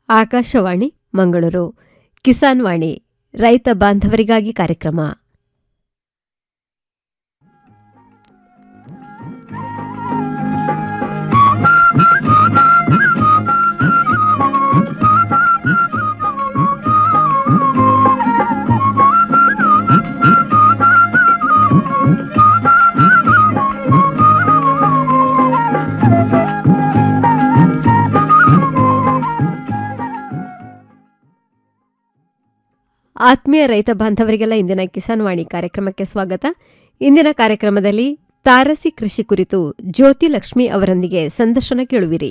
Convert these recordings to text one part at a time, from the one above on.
ಆಕಾಶವಾಣಿ ಮಂಗಳೂರು ಕಿಸಾನ್ ವಾಣಿ ರೈತ ಬಾಂಧವರಿಗಾಗಿ ಕಾರ್ಯಕ್ರಮ ಆತ್ಮೀಯ ರೈತ ಬಾಂಧವರಿಗೆಲ್ಲ ಇಂದಿನ ಕಿಸಾನ್ ವಾಣಿ ಕಾರ್ಯಕ್ರಮಕ್ಕೆ ಸ್ವಾಗತ ಇಂದಿನ ಕಾರ್ಯಕ್ರಮದಲ್ಲಿ ತಾರಸಿ ಕೃಷಿ ಕುರಿತು ಜ್ಯೋತಿ ಲಕ್ಷ್ಮಿ ಅವರೊಂದಿಗೆ ಸಂದರ್ಶನ ಕೇಳುವಿರಿ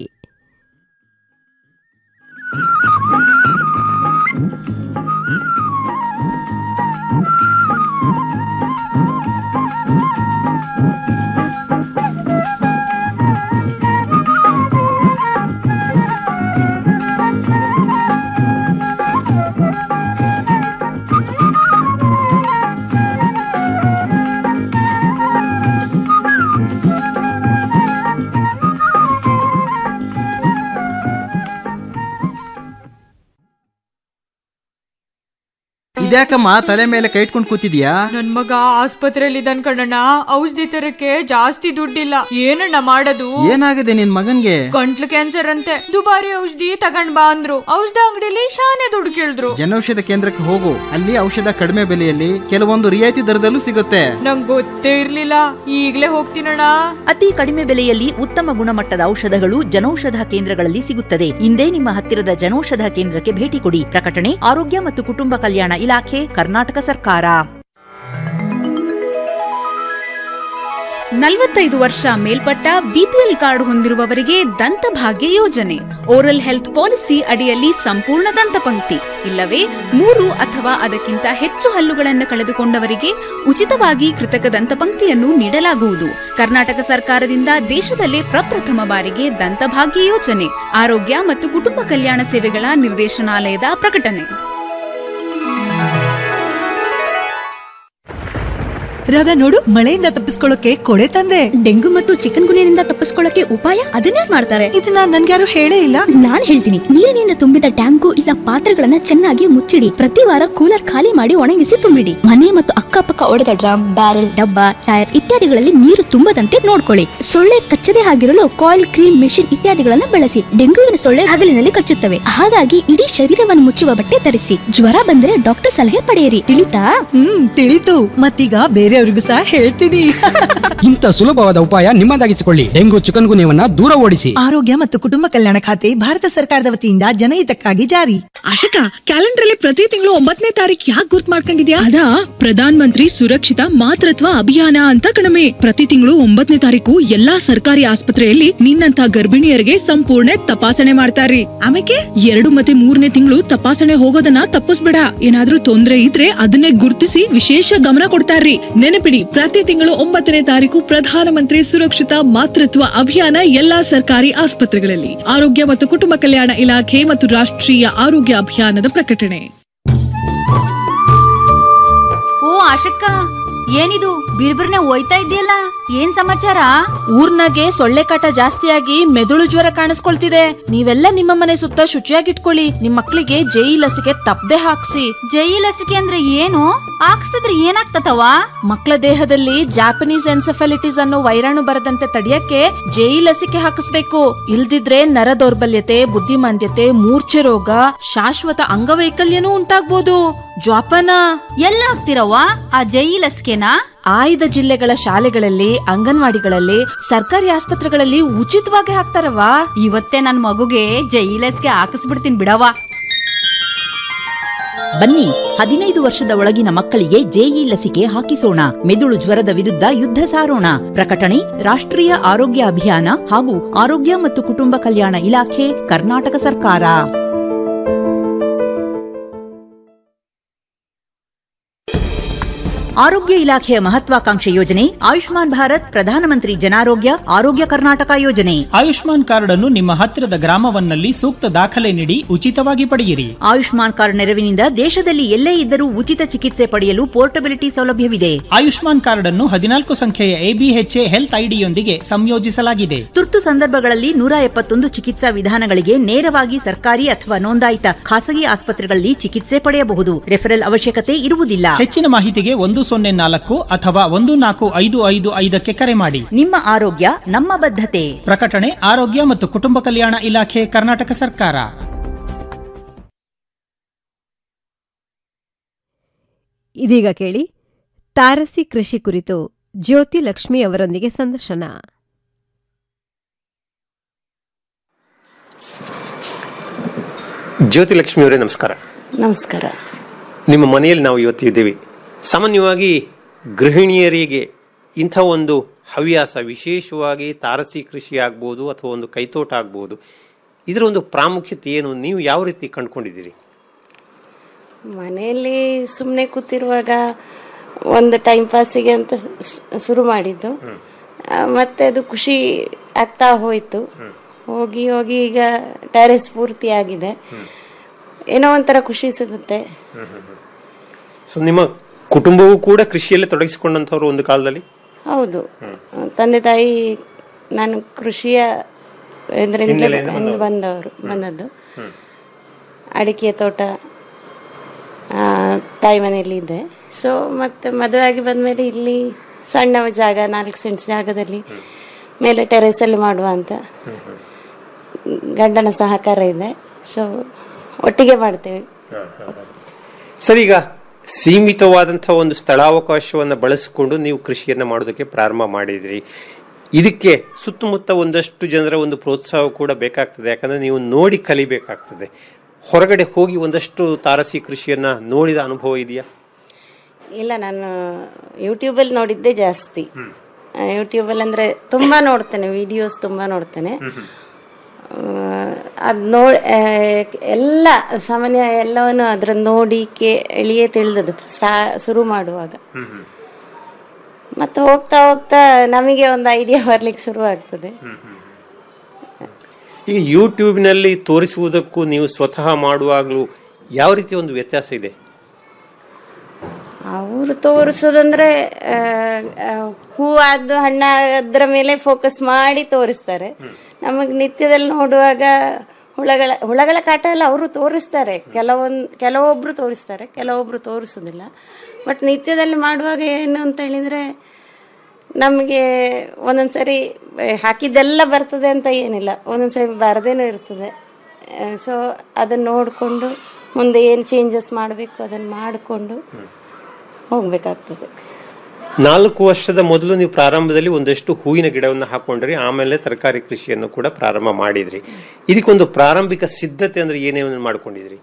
ಇದ್ಯಾಕಮ್ಮ ತಲೆ ಮೇಲೆ ಕೈ ಇಟ್ಕೊಂಡು ಕೂತಿದ್ಯಾ ನನ್ ಮಗ ಆಸ್ಪತ್ರೆಯಲ್ಲಿ ಇದ್ದಾನ್ ಕಣಣ್ಣ ಔಷಧಿ ತರಕ್ಕೆ ಜಾಸ್ತಿ ದುಡ್ಡಿಲ್ಲ ಏನಣ್ಣ ಮಾಡೋದು ಏನಾಗಿದೆ ನಿನ್ ಮಗನ್ಗೆ ಗಂಟ್ಲು ಕ್ಯಾನ್ಸರ್ ಅಂತೆ ದುಬಾರಿ ಔಷಧಿ ತಗೊಂಡ್ ಬಾ ಅಂದ್ರು ಔಷಧ ಅಂಗಡಿಲಿ ಶಾನೆ ದುಡ್ಡು ಕೇಳಿದ್ರು ಜನೌಷಧ ಕೇಂದ್ರಕ್ಕೆ ಹೋಗು ಅಲ್ಲಿ ಔಷಧ ಕಡಿಮೆ ಬೆಲೆಯಲ್ಲಿ ಕೆಲವೊಂದು ರಿಯಾಯಿತಿ ದರದಲ್ಲೂ ಸಿಗುತ್ತೆ ನಂಗ್ ಗೊತ್ತೇ ಇರ್ಲಿಲ್ಲ ಈಗ್ಲೇ ಹೋಗ್ತೀನಣ್ಣ ಅತಿ ಕಡಿಮೆ ಬೆಲೆಯಲ್ಲಿ ಉತ್ತಮ ಗುಣಮಟ್ಟದ ಔಷಧಗಳು ಜನೌಷಧ ಕೇಂದ್ರಗಳಲ್ಲಿ ಸಿಗುತ್ತದೆ ಇಂದೇ ನಿಮ್ಮ ಹತ್ತಿರದ ಜನೌಷಧ ಕೇಂದ್ರಕ್ಕೆ ಭೇಟಿ ಕೊಡಿ ಪ್ರಕಟಣೆ ಆರೋಗ್ಯ ಮತ್ತು ಕುಟುಂಬ ಕಲ್ಯಾಣ ಇಲಾಖೆ ಕರ್ನಾಟಕ ಸರ್ಕಾರ ನಲವತ್ತೈದು ವರ್ಷ ಮೇಲ್ಪಟ್ಟ ಬಿಪಿಎಲ್ ಕಾರ್ಡ್ ಹೊಂದಿರುವವರಿಗೆ ದಂತಭಾಗ್ಯ ಯೋಜನೆ ಓರಲ್ ಹೆಲ್ತ್ ಪಾಲಿಸಿ ಅಡಿಯಲ್ಲಿ ಸಂಪೂರ್ಣ ದಂತಪಂಕ್ತಿ ಇಲ್ಲವೇ ಮೂರು ಅಥವಾ ಅದಕ್ಕಿಂತ ಹೆಚ್ಚು ಹಲ್ಲುಗಳನ್ನು ಕಳೆದುಕೊಂಡವರಿಗೆ ಉಚಿತವಾಗಿ ಕೃತಕ ದಂತಪಂಕ್ತಿಯನ್ನು ನೀಡಲಾಗುವುದು ಕರ್ನಾಟಕ ಸರ್ಕಾರದಿಂದ ದೇಶದಲ್ಲೇ ಪ್ರಪ್ರಥಮ ಬಾರಿಗೆ ದಂತಭಾಗ್ಯ ಯೋಜನೆ ಆರೋಗ್ಯ ಮತ್ತು ಕುಟುಂಬ ಕಲ್ಯಾಣ ಸೇವೆಗಳ ನಿರ್ದೇಶನಾಲಯದ ಪ್ರಕಟಣೆ ರಾಧಾ ನೋಡು ಮಳೆಯಿಂದ ತಪ್ಪಿಸ್ಕೊಳ್ಳೋಕೆ ಕೊಡೆ ತಂದೆ ಡೆಂಗು ಮತ್ತು ಚಿಕನ್ ಗುನಿಯಿಂದ ತಪ್ಪಿಸ್ಕೊಳ್ಳಕ್ಕೆ ಉಪಾಯ ಅದನ್ನೇ ಮಾಡ್ತಾರೆ ಇದನ್ನ ನನ್ಗ್ಯಾರು ಹೇಳೇ ಇಲ್ಲ ನಾನ್ ಹೇಳ್ತೀನಿ ನೀರಿನಿಂದ ತುಂಬಿದ ಟ್ಯಾಂಕು ಇಲ್ಲ ಪಾತ್ರೆಗಳನ್ನ ಚೆನ್ನಾಗಿ ಮುಚ್ಚಿಡಿ ಪ್ರತಿ ವಾರ ಕೂಲರ್ ಖಾಲಿ ಮಾಡಿ ಒಣಗಿಸಿ ತುಂಬಿಡಿ ಮನೆ ಮತ್ತು ಅಕ್ಕಪಕ್ಕ ಒಡೆದ ಡ್ರಮ್ ಬ್ಯಾರೆಲ್ ಡಬ್ಬ ಟೈರ್ ಇತ್ಯಾದಿಗಳಲ್ಲಿ ನೀರು ತುಂಬದಂತೆ ನೋಡ್ಕೊಳ್ಳಿ ಸೊಳ್ಳೆ ಕಚ್ಚದೆ ಆಗಿರಲು ಕಾಯಿಲ್ ಕ್ರೀಮ್ ಮೆಷಿನ್ ಇತ್ಯಾದಿಗಳನ್ನ ಬಳಸಿ ಡೆಂಗುವಿನ ಸೊಳ್ಳೆ ಹಗಲಿನಲ್ಲಿ ಕಚ್ಚುತ್ತವೆ ಹಾಗಾಗಿ ಇಡೀ ಶರೀರವನ್ನು ಮುಚ್ಚುವ ಬಟ್ಟೆ ಧರಿಸಿ ಜ್ವರ ಬಂದ್ರೆ ಡಾಕ್ಟರ್ ಸಲಹೆ ಪಡೆಯಿರಿ ತಿಳಿತಾ ಹ್ಮ್ ತಿಳಿತು ಮತ್ತೀಗ ಬೇರೆಯವ್ರಿಗೂ ಸಹ ಹೇಳ್ತೀನಿ ಇಂಥ ಸುಲಭವಾದ ಉಪಾಯ ನಿಮ್ಮದಾಗಿಸಿಕೊಳ್ಳಿ ಡೆಂಗು ಚಿಕನ್ ಗುನ್ಯವನ್ನ ದೂರ ಓಡಿಸಿ ಆರೋಗ್ಯ ಮತ್ತು ಕುಟುಂಬ ಕಲ್ಯಾಣ ಖಾತೆ ಭಾರತ ಸರ್ಕಾರದ ವತಿಯಿಂದ ಜನಹಿತಕ್ಕಾಗಿ ಜಾರಿ ಆಶಿಕಾ ಕ್ಯಾಲೆಂಡರ್ ಅಲ್ಲಿ ಪ್ರತಿ ತಿಂಗಳು ಒಂಬತ್ತನೇ ತಾರೀಕು ಯಾಕೆ ಗುರ್ತ್ ಮಾಡ್ಕೊಂಡಿದ್ಯಾ ಅದಾ ಪ್ರಧಾನ್ ಮಂತ್ರಿ ಸುರಕ್ಷಿತ ಮಾತೃತ್ವ ಅಭಿಯಾನ ಅಂತ ಕಣಮೆ ಪ್ರತಿ ತಿಂಗಳು ಒಂಬತ್ತನೇ ತಾರೀಕು ಎಲ್ಲಾ ಸರ್ಕಾರಿ ಆಸ್ಪತ್ರೆಯಲ್ಲಿ ನಿನ್ನಂತ ಗರ್ಭಿಣಿಯರಿಗೆ ಸಂಪೂರ್ಣ ತಪಾಸಣೆ ಮಾಡ್ತಾರ್ರಿ ಆಮೇಲೆ ಎರಡು ಮತ್ತೆ ಮೂರನೇ ತಿಂಗಳು ತಪಾಸಣೆ ಹೋಗೋದನ್ನ ತಪ್ಪಿಸ್ಬೇಡ ಏನಾದ್ರೂ ತೊಂದ್ರೆ ಇದ್ರೆ ಅದನ್ನೇ ಗುರುತಿಸಿ ವಿಶೇಷ ಗಮನ ಕೊಡ್ತಾರ್ರಿ ನೆನಪಿಡಿ ಪ್ರತಿ ತಿಂಗಳು ಒಂಬತ್ತನೇ ತಾರೀಕು ಪ್ರಧಾನಮಂತ್ರಿ ಸುರಕ್ಷಿತ ಮಾತೃತ್ವ ಅಭಿಯಾನ ಎಲ್ಲಾ ಸರ್ಕಾರಿ ಆಸ್ಪತ್ರೆಗಳಲ್ಲಿ ಆರೋಗ್ಯ ಮತ್ತು ಕುಟುಂಬ ಕಲ್ಯಾಣ ಇಲಾಖೆ ಮತ್ತು ರಾಷ್ಟ್ರೀಯ ಆರೋಗ್ಯ ಅಭಿಯಾನದ ಪ್ರಕಟಣೆ ಓ ಆಶಕ್ಕ ಏನಿದು ಬಿರ್ಬಿರ್ನೆ ಹೋಯ್ತಾ ಇದೆಯಲ್ಲ ಏನ್ ಸಮಾಚಾರ ಊರ್ನಾಗೆ ಸೊಳ್ಳೆ ಕಾಟ ಜಾಸ್ತಿಯಾಗಿ ಮೆದುಳು ಜ್ವರ ಕಾಣಿಸ್ಕೊಳ್ತಿದೆ ನೀವೆಲ್ಲ ನಿಮ್ಮ ಮನೆ ಸುತ್ತ ಶುಚಿಯಾಗಿಟ್ಕೊಳ್ಳಿ ನಿಮ್ ಮಕ್ಳಿಗೆ ಜೈ ಲಸಿಕೆ ತಪ್ಪದೆ ಹಾಕ್ಸಿ ಜೈ ಲಸಿಕೆ ಅಂದ್ರೆ ಏನು ಹಾಕ್ಸ್ತಿದ್ರೆ ಏನಾಗ್ತತವ ಮಕ್ಕಳ ದೇಹದಲ್ಲಿ ಜಾಪನೀಸ್ ಎನ್ಸೆಫಾಲಿಟಿಸ್ ಅನ್ನೋ ವೈರಾಣು ಬರದಂತೆ ತಡೆಯಕ್ಕೆ ಜೈ ಲಸಿಕೆ ಹಾಕಿಸ್ಬೇಕು ಇಲ್ದಿದ್ರೆ ನರ ದೌರ್ಬಲ್ಯತೆ ಬುದ್ಧಿಮಾಂದ್ಯತೆ ಮೂರ್ಛೆ ರೋಗ ಶಾಶ್ವತ ಅಂಗವೈಕಲ್ಯನೂ ಉಂಟಾಗ್ಬೋದು ಜ್ವಾಪನ ಎಲ್ಲ ಹಾಕ್ತಿರವ್ವ ಆ ಜೈ ಲಸಿಕೆನಾ ಆಯ್ದ ಜಿಲ್ಲೆಗಳ ಶಾಲೆಗಳಲ್ಲಿ ಅಂಗನವಾಡಿಗಳಲ್ಲಿ ಸರ್ಕಾರಿ ಆಸ್ಪತ್ರೆಗಳಲ್ಲಿ ಉಚಿತವಾಗಿ ಹಾಕ್ತಾರವಾ ಇವತ್ತೇ ನನ್ ಮಗುಗೆ ಜೈ ಲಸಿಕೆ ಹಾಕಿಸ್ಬಿಡ್ತೀನಿ ಬಿಡವ್ವ ಬನ್ನಿ ಹದಿನೈದು ವರ್ಷದ ಒಳಗಿನ ಮಕ್ಕಳಿಗೆ ಜೆಇ ಲಸಿಕೆ ಹಾಕಿಸೋಣ ಮೆದುಳು ಜ್ವರದ ವಿರುದ್ಧ ಯುದ್ಧ ಸಾರೋಣ ಪ್ರಕಟಣೆ ರಾಷ್ಟ್ರೀಯ ಆರೋಗ್ಯ ಅಭಿಯಾನ ಹಾಗೂ ಆರೋಗ್ಯ ಮತ್ತು ಕುಟುಂಬ ಕಲ್ಯಾಣ ಇಲಾಖೆ ಕರ್ನಾಟಕ ಸರ್ಕಾರ ಆರೋಗ್ಯ ಇಲಾಖೆಯ ಮಹತ್ವಾಕಾಂಕ್ಷೆ ಯೋಜನೆ ಆಯುಷ್ಮಾನ್ ಭಾರತ್ ಪ್ರಧಾನಮಂತ್ರಿ ಜನಾರೋಗ್ಯ ಆರೋಗ್ಯ ಕರ್ನಾಟಕ ಯೋಜನೆ ಆಯುಷ್ಮಾನ್ ಕಾರ್ಡ್ ಅನ್ನು ನಿಮ್ಮ ಹತ್ತಿರದ ಗ್ರಾಮವನ್ನಲ್ಲಿ ಸೂಕ್ತ ದಾಖಲೆ ನೀಡಿ ಉಚಿತವಾಗಿ ಪಡೆಯಿರಿ ಆಯುಷ್ಮಾನ್ ಕಾರ್ಡ್ ನೆರವಿನಿಂದ ದೇಶದಲ್ಲಿ ಎಲ್ಲೇ ಇದ್ದರೂ ಉಚಿತ ಚಿಕಿತ್ಸೆ ಪಡೆಯಲು ಪೋರ್ಟಬಿಲಿಟಿ ಸೌಲಭ್ಯವಿದೆ ಆಯುಷ್ಮಾನ್ ಕಾರ್ಡ್ ಅನ್ನು ಹದಿನಾಲ್ಕು ಸಂಖ್ಯೆಯ ಎಬಿಎಚ್ಎ ಹೆಲ್ತ್ ಐಡಿಯೊಂದಿಗೆ ಸಂಯೋಜಿಸಲಾಗಿದೆ ತುರ್ತು ಸಂದರ್ಭಗಳಲ್ಲಿ ನೂರ ಎಪ್ಪತ್ತೊಂದು ಚಿಕಿತ್ಸಾ ವಿಧಾನಗಳಿಗೆ ನೇರವಾಗಿ ಸರ್ಕಾರಿ ಅಥವಾ ನೋಂದಾಯಿತ ಖಾಸಗಿ ಆಸ್ಪತ್ರೆಗಳಲ್ಲಿ ಚಿಕಿತ್ಸೆ ಪಡೆಯಬಹುದು ರೆಫರಲ್ ಅವಶ್ಯಕತೆ ಇರುವುದಿಲ್ಲ ಹೆಚ್ಚಿನ ಮಾಹಿತಿಗೆ ಒಂದು ಸೊನ್ನೆ ನಾಲ್ಕು ಅಥವಾ ಒಂದು ನಾಲ್ಕು ಐದು ಐದು ಐದಕ್ಕೆ ಕರೆ ಮಾಡಿ ನಿಮ್ಮ ಆರೋಗ್ಯ ನಮ್ಮ ಬದ್ಧತೆ ಪ್ರಕಟಣೆ ಆರೋಗ್ಯ ಮತ್ತು ಕುಟುಂಬ ಕಲ್ಯಾಣ ಇಲಾಖೆ ಕರ್ನಾಟಕ ಸರ್ಕಾರ ಇದೀಗ ಕೇಳಿ ತಾರಸಿ ಕೃಷಿ ಕುರಿತು ಜ್ಯೋತಿ ಲಕ್ಷ್ಮಿ ಅವರೊಂದಿಗೆ ಸಂದರ್ಶನ ಜ್ಯೋತಿ ಲಕ್ಷ್ಮಿ ಅವರೇ ನಮಸ್ಕಾರ ನಮಸ್ಕಾರ ನಿಮ್ಮ ಮನೆಯಲ್ಲಿ ನಾವು ಇವತ್ತು ಇದ್ದೀವಿ ಸಾಮಾನ್ಯವಾಗಿ ಗೃಹಿಣಿಯರಿಗೆ ಇಂಥ ಒಂದು ಹವ್ಯಾಸ ವಿಶೇಷವಾಗಿ ತಾರಸಿ ಕೃಷಿ ಆಗ್ಬೋದು ಅಥವಾ ಒಂದು ಕೈತೋಟ ಆಗ್ಬೋದು ಇದರ ಒಂದು ಪ್ರಾಮುಖ್ಯತೆ ಏನು ನೀವು ಯಾವ ರೀತಿ ಕಂಡುಕೊಂಡಿದ್ದೀರಿ ಮನೆಯಲ್ಲಿ ಸುಮ್ಮನೆ ಕೂತಿರುವಾಗ ಒಂದು ಟೈಮ್ ಪಾಸಿಗೆ ಅಂತ ಸ್- ಶುರು ಮಾಡಿದ್ದು ಆ, ಮತ್ತೆ ಅದು ಖುಷಿ ಆಗ್ತಾ ಹೋಯಿತು ಹೋಗಿ ಹೋಗಿ ಈಗ ಟೆರೆಸ್ ಪೂರ್ತಿ ಆಗಿದೆ ಏನೋ ಒಂಥರ ಖುಷಿ ಸಿಗುತ್ತೆ ಸೊ ನಿಮ್ಮ ಕುಟುಂಬವೂ ಕೂಡ ಕೃಷಿಯಲ್ಲೇ ತೊಡಗಿಸಿಕೊಂಡಂಥವ್ರು ಒಂದು ಕಾಲದಲ್ಲಿ ಹೌದು ತಂದೆ ತಾಯಿ ನಾನು ಕೃಷಿಯ ಇದರಿಂದ ಹಿನ್ನೆಲೆಯಿಂದ ಬಂದು- ಬಂದವರು ಬಂದದ್ದು ಅಡಿಕೆ ತೋಟ ಆ, ತಾಯಿ ಮನೆಯಲ್ಲಿ ಇದ್ದೆ ಸೊ ಮತ್ತೆ ಮದುವೆ ಆಗಿ ಬಂದಮೇಲೆ ಇಲ್ಲಿ ಸಣ್ಣ ಜಾಗ ನಾಲ್ಕು ಸೆಂಟ್ಸ್ ಜಾಗದಲ್ಲಿ ಮೇಲೆ ಟೆರೇಸಲ್ಲಿ ಮಾಡುವ ಅಂತ ಗಂಡನ ಸಹಕಾರ ಇದೆ ಸೊ ಒಟ್ಟಿಗೆ ಮಾಡ್ತೇವೆ ಸರ್ ಈಗ ಸೀಮಿತವಾದಂಥ ಒಂದು ಸ್ಥಳಾವಕಾಶವನ್ನು ಬಳಸಿಕೊಂಡು ನೀವು ಕೃಷಿಯನ್ನು ಮಾಡೋದಕ್ಕೆ ಪ್ರಾರಂಭ ಮಾಡಿದ್ರಿ ಇದಕ್ಕೆ ಸುತ್ತಮುತ್ತ ಒಂದಷ್ಟು ಜನರ ಒಂದು ಪ್ರೋತ್ಸಾಹ ಕೂಡ ಬೇಕಾಗ್ತದೆ ಯಾಕಂದ್ರೆ ನೀವು ನೋಡಿ ಕಲಿಬೇಕಾಗ್ತದೆ ಹೊರಗಡೆ ಹೋಗಿ ಒಂದಷ್ಟು ತಾರಸಿ ಕೃಷಿಯನ್ನ ನೋಡಿದ ಅನುಭವ ಇದೆಯಾ ಇಲ್ಲ ನಾನು ಯೂಟ್ಯೂಬಲ್ಲಿ ನೋಡಿದ್ದೇ ಜಾಸ್ತಿ ಯೂಟ್ಯೂಬಲ್ಲಿ ಅಂದರೆ ತುಂಬ ನೋಡ್ತೇನೆ ವಿಡಿಯೋಸ್ ತುಂಬ ನೋಡ್ತೇನೆ ಅದು ನೋಡಿ ಎಲ್ಲ ಸಾಮಾನ್ಯ ಎಲ್ಲವನ್ನು ಅದ್ರ ನೋಡಿ ಕೇ ಎಳಿಯೇ ತಿಳಿದದ್ದು ಸ್ಟಾ ಶುರು ಮಾಡುವಾಗ ಮತ್ತೆ ಹೋಗ್ತಾ ಹೋಗ್ತಾ ನಮಗೆ ಒಂದು ಐಡಿಯಾ ಬರ್ಲಿಕ್ಕೆ ಶುರು ಆಗ್ತದೆ ಈಗ ಯೂಟ್ಯೂಬ್ನಲ್ಲಿ ತೋರಿಸುವುದಕ್ಕೂ ನೀವು ಸ್ವತಃ ಮಾಡುವಾಗಲೂ ಯಾವ ರೀತಿ ಒಂದು ವ್ಯತ್ಯಾಸ ಇದೆ ಅವರು ತೋರಿಸೋದಂದ್ರೆ ಆ, ಆ, ಹೂವಾದ್ದು ಹಣ್ಣಾದ್ರ ಮೇಲೆ ಫೋಕಸ್ ಮಾಡಿ ತೋರಿಸ್ತಾರೆ ನಮಗೆ ನಿತ್ಯದಲ್ಲಿ ನೋಡುವಾಗ ಹುಳಗಳ ಹುಳಗಳ ಕಾಟ ಎಲ್ಲ ಅವರು ತೋರಿಸ್ತಾರೆ ಕೆಲವೊಂದು ಕೆಲವೊಬ್ರು ತೋರಿಸ್ತಾರೆ ಕೆಲವೊಬ್ರು ತೋರಿಸೋದಿಲ್ಲ ಬಟ್ ನಿತ್ಯದಲ್ಲಿ ಮಾಡುವಾಗ ಏನು ಅಂತ ಹೇಳಿದ್ರೆ ನಮಗೆ ಒಂದೊಂದ್ಸರಿ ಆ, ಹಾಕಿದ್ದೆಲ್ಲ ಬರ್ತದೆ ಅಂತ ಏನಿಲ್ಲ ಒಂದೊಂದ್ಸರಿ ಬರದೇನೂ ಇರ್ತದೆ ಸೊ ಅದನ್ನ ನೋಡಿಕೊಂಡು ಮುಂದೆ ಏನು ಚೇಂಜಸ್ ಮಾಡಬೇಕು ಅದನ್ನು ಮಾಡಿಕೊಂಡು ಹೋಗ್ಬೇಕಾಗ್ತದೆ ನಾಲ್ಕು ವರ್ಷದ ಮೊದಲು ನೀವು ಪ್ರಾರಂಭದಲ್ಲಿ ಒಂದಷ್ಟು ಹೂವಿನ ಗಿಡವನ್ನು ಹಾಕೊಂಡ್ರಿ ಆಮೇಲೆ ತರಕಾರಿ ಕೃಷಿಯನ್ನು ಕೂಡ ಪ್ರಾರಂಭ ಮಾಡಿದ್ರಿ ಇದಕ್ಕೊಂದು ಪ್ರಾರಂಭಿಕ ಸಿದ್ಧತೆ ಅಂದ್ರೆ ಏನೇನು ಮಾಡ್ಕೊಂಡಿದ್ರಿ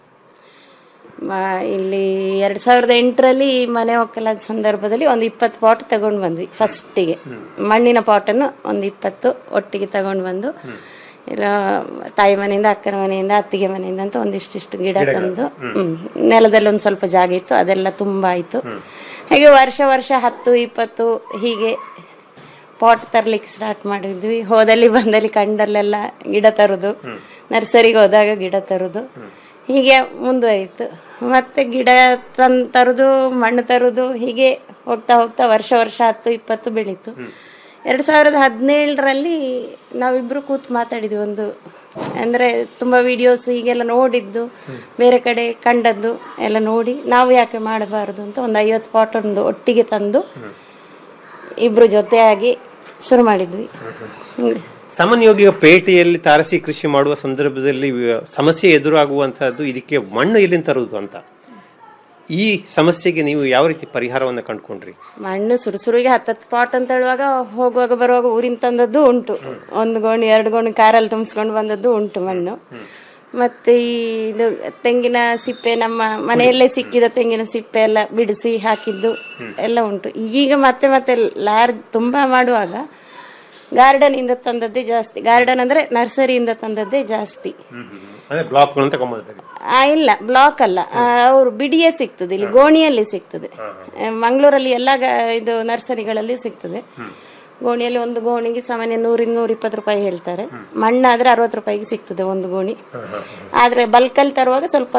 ಮ- ಇಲ್ಲಿ ಎರಡ್ ಸಾವಿರದ ಎಂಟರಲ್ಲಿ ಮನೆ ಒಕ್ಕಲಾದ ಸಂದರ್ಭದಲ್ಲಿ ಒಂದು ಇಪ್ಪತ್ತು ಪಾಟ್ ತಗೊಂಡು ಬಂದ್ವಿ ಫಸ್ಟಿಗೆ ಮಣ್ಣಿನ ಪಾಟನ್ನು ಒಂದು ಇಪ್ಪತ್ತು ಒಟ್ಟಿಗೆ ತಗೊಂಡು ಬಂದು ಇಲ್ಲ ತಾಯಿ ಮನೆಯಿಂದ ಅಕ್ಕನ ಮನೆಯಿಂದ ಅತ್ತಿಗೆ ಮನೆಯಿಂದ ಅಂತ ಒಂದಿಷ್ಟಿಷ್ಟು ಗಿಡ ಗಿಡಗಳು. ತಂದು ಹ್ಮ್. ಹ್ಮ್. ನೆಲದಲ್ಲಿ ಒಂದು ಸ್ವಲ್ಪ ಜಾಗ ಇತ್ತು ಅದೆಲ್ಲ ತುಂಬ ಆಯ್ತು ಹಾಗೆ ವರ್ಷ ವರ್ಷ ಹತ್ತು ಇಪ್ಪತ್ತು ಹೀಗೆ ಪಾಟ್ ತರ್ಲಿಕ್ಕೆ ಸ್ಟಾರ್ಟ್ ಮಾಡಿದ್ವಿ ಹೋದಲ್ಲಿ ಬಂದಲ್ಲಿ ಕಂಡಲ್ಲೆಲ್ಲ ಗಿಡ ತರುದು ನರ್ಸರಿಗೆ ಹೋದಾಗ ಗಿಡ ತರುದು ಹೀಗೆ ಮುಂದುವರಿತು ಮತ್ತೆ ಗಿಡ ತನ್ ತರುದು ಮಣ್ಣು ತರುದು ಹೀಗೆ ಹೋಗ್ತಾ ಹೋಗ್ತಾ ವರ್ಷ ವರ್ಷ ಹತ್ತು ಇಪ್ಪತ್ತು ಬೆಳೀತು ಎರಡ್ ಸಾವಿರದ ಹದಿನೇಳರಲ್ಲಿ ನಾವಿಬ್ರು ಕೂತ್ ಮಾತಾಡಿದ್ವಿ ಒಂದು ಅಂದ್ರೆ ತುಂಬಾ ವಿಡಿಯೋಸ್ ಹೀಗೆಲ್ಲ ನೋಡಿದ್ದು ಬೇರೆ ಕಡೆ ಕಂಡದ್ದು ಎಲ್ಲ ನೋಡಿ ನಾವು ಯಾಕೆ ಮಾಡಬಾರದು ಅಂತ ಒಂದು ಐವತ್ತು ಪಾಟ್ ಒಂದು ಒಟ್ಟಿಗೆ ತಂದು ಇಬ್ರು ಜೊತೆಯಾಗಿ ಶುರು ಮಾಡಿದ್ವಿ ಹ್ಮ್. ಸಾಮಾನ್ಯವಾಗಿ ಈಗ ಪೇಟೆಯಲ್ಲಿ ತಾರಸಿ ಕೃಷಿ ಮಾಡುವ ಸಂದರ್ಭದಲ್ಲಿ ವ- ಸಮಸ್ಯೆ ಎದುರಾಗುವಂತಹದ್ದು ಇದಕ್ಕೆ ಮಣ್ಣು ಎಲ್ಲಿಂದ ತರುವುದು ಅಂತ ಈ ಸಮಸ್ಯೆಗೆ ನೀವು ಯಾವ ರೀತಿ ಪರಿಹಾರವನ್ನು ಕಂಡುಕೊಂಡ್ರಿ ಮಣ್ಣು ಸುರುಸುರುಗೆ ಹತ್ತತ್ತು ಪಾಟ್ ಅಂತ ಹೇಳುವಾಗ ಹೋಗುವಾಗ ಬರುವಾಗ ಊರಿನ ತಂದದ್ದು ಉಂಟು ಒಂದು ಗೋಣಿ ಎರಡು ಗೋಣಿ ಕಾರಲ್ಲಿ ತುಂಬಿಸ್ಕೊಂಡು ಬಂದದ್ದು ಉಂಟು ಮಣ್ಣು ಮತ್ತೆ ಈ ಇದು ತೆಂಗಿನ ಸಿಪ್ಪೆ ನಮ್ಮ ಮನೆಯಲ್ಲೇ ಸಿಕ್ಕಿದ ತೆಂಗಿನ ಸಿಪ್ಪೆ ಎಲ್ಲ ಬಿಡಿಸಿ ಹಾಕಿದ್ದು ಎಲ್ಲ ಉಂಟು ಈಗ ಮತ್ತೆ ಮತ್ತೆ ಲಾರ್ಜ್ ತುಂಬಾ ಮಾಡುವಾಗ ಗಾರ್ಡನ್ ಇಂದ ತಂದದ್ದೇ ಜಾಸ್ತಿ ಗಾರ್ಡನ್ ಅಂದ್ರೆ ನರ್ಸರಿಯಿಂದ ತಂದದ್ದೇ ಜಾಸ್ತಿ ಅಂದ್ರೆ ಬ್ಲಾಕ್ಗಳನ್ನು ತಗೊಂಬರ್ತಾರೆ ಆ, ಇಲ್ಲ ಬ್ಲಾಕ್ ಅಲ್ಲ ಅವರು ಬಿಡಿಯೇ ಸಿಗ್ತದೆ ಇಲ್ಲಿ ಗೋಣಿಯಲ್ಲಿ ಸಿಗ್ತದೆ ಆ, ಮಂಗಳೂರಲ್ಲಿ ಎಲ್ಲ ಗ- ಇದು ನರ್ಸರಿಗಳಲ್ಲಿ ಸಿಗ್ತದೆ ಗೋಣಿಯಲ್ಲಿ ಒಂದು ಗೋಣಿಗೆ ಸಾಮಾನ್ಯ ನೂರಿಂದ ನೂರ ಇಪ್ಪತ್ತು ರೂಪಾಯಿ ಹೇಳ್ತಾರೆ ಮಣ್ಣಾದ್ರೆ ಅರವತ್ತು ರೂಪಾಯಿಗೆ ಸಿಗ್ತದೆ ಒಂದು ಗೋಣಿ ಆದ್ರೆ ಬಲ್ಕಲ್ಲಿ ತರುವಾಗ ಸ್ವಲ್ಪ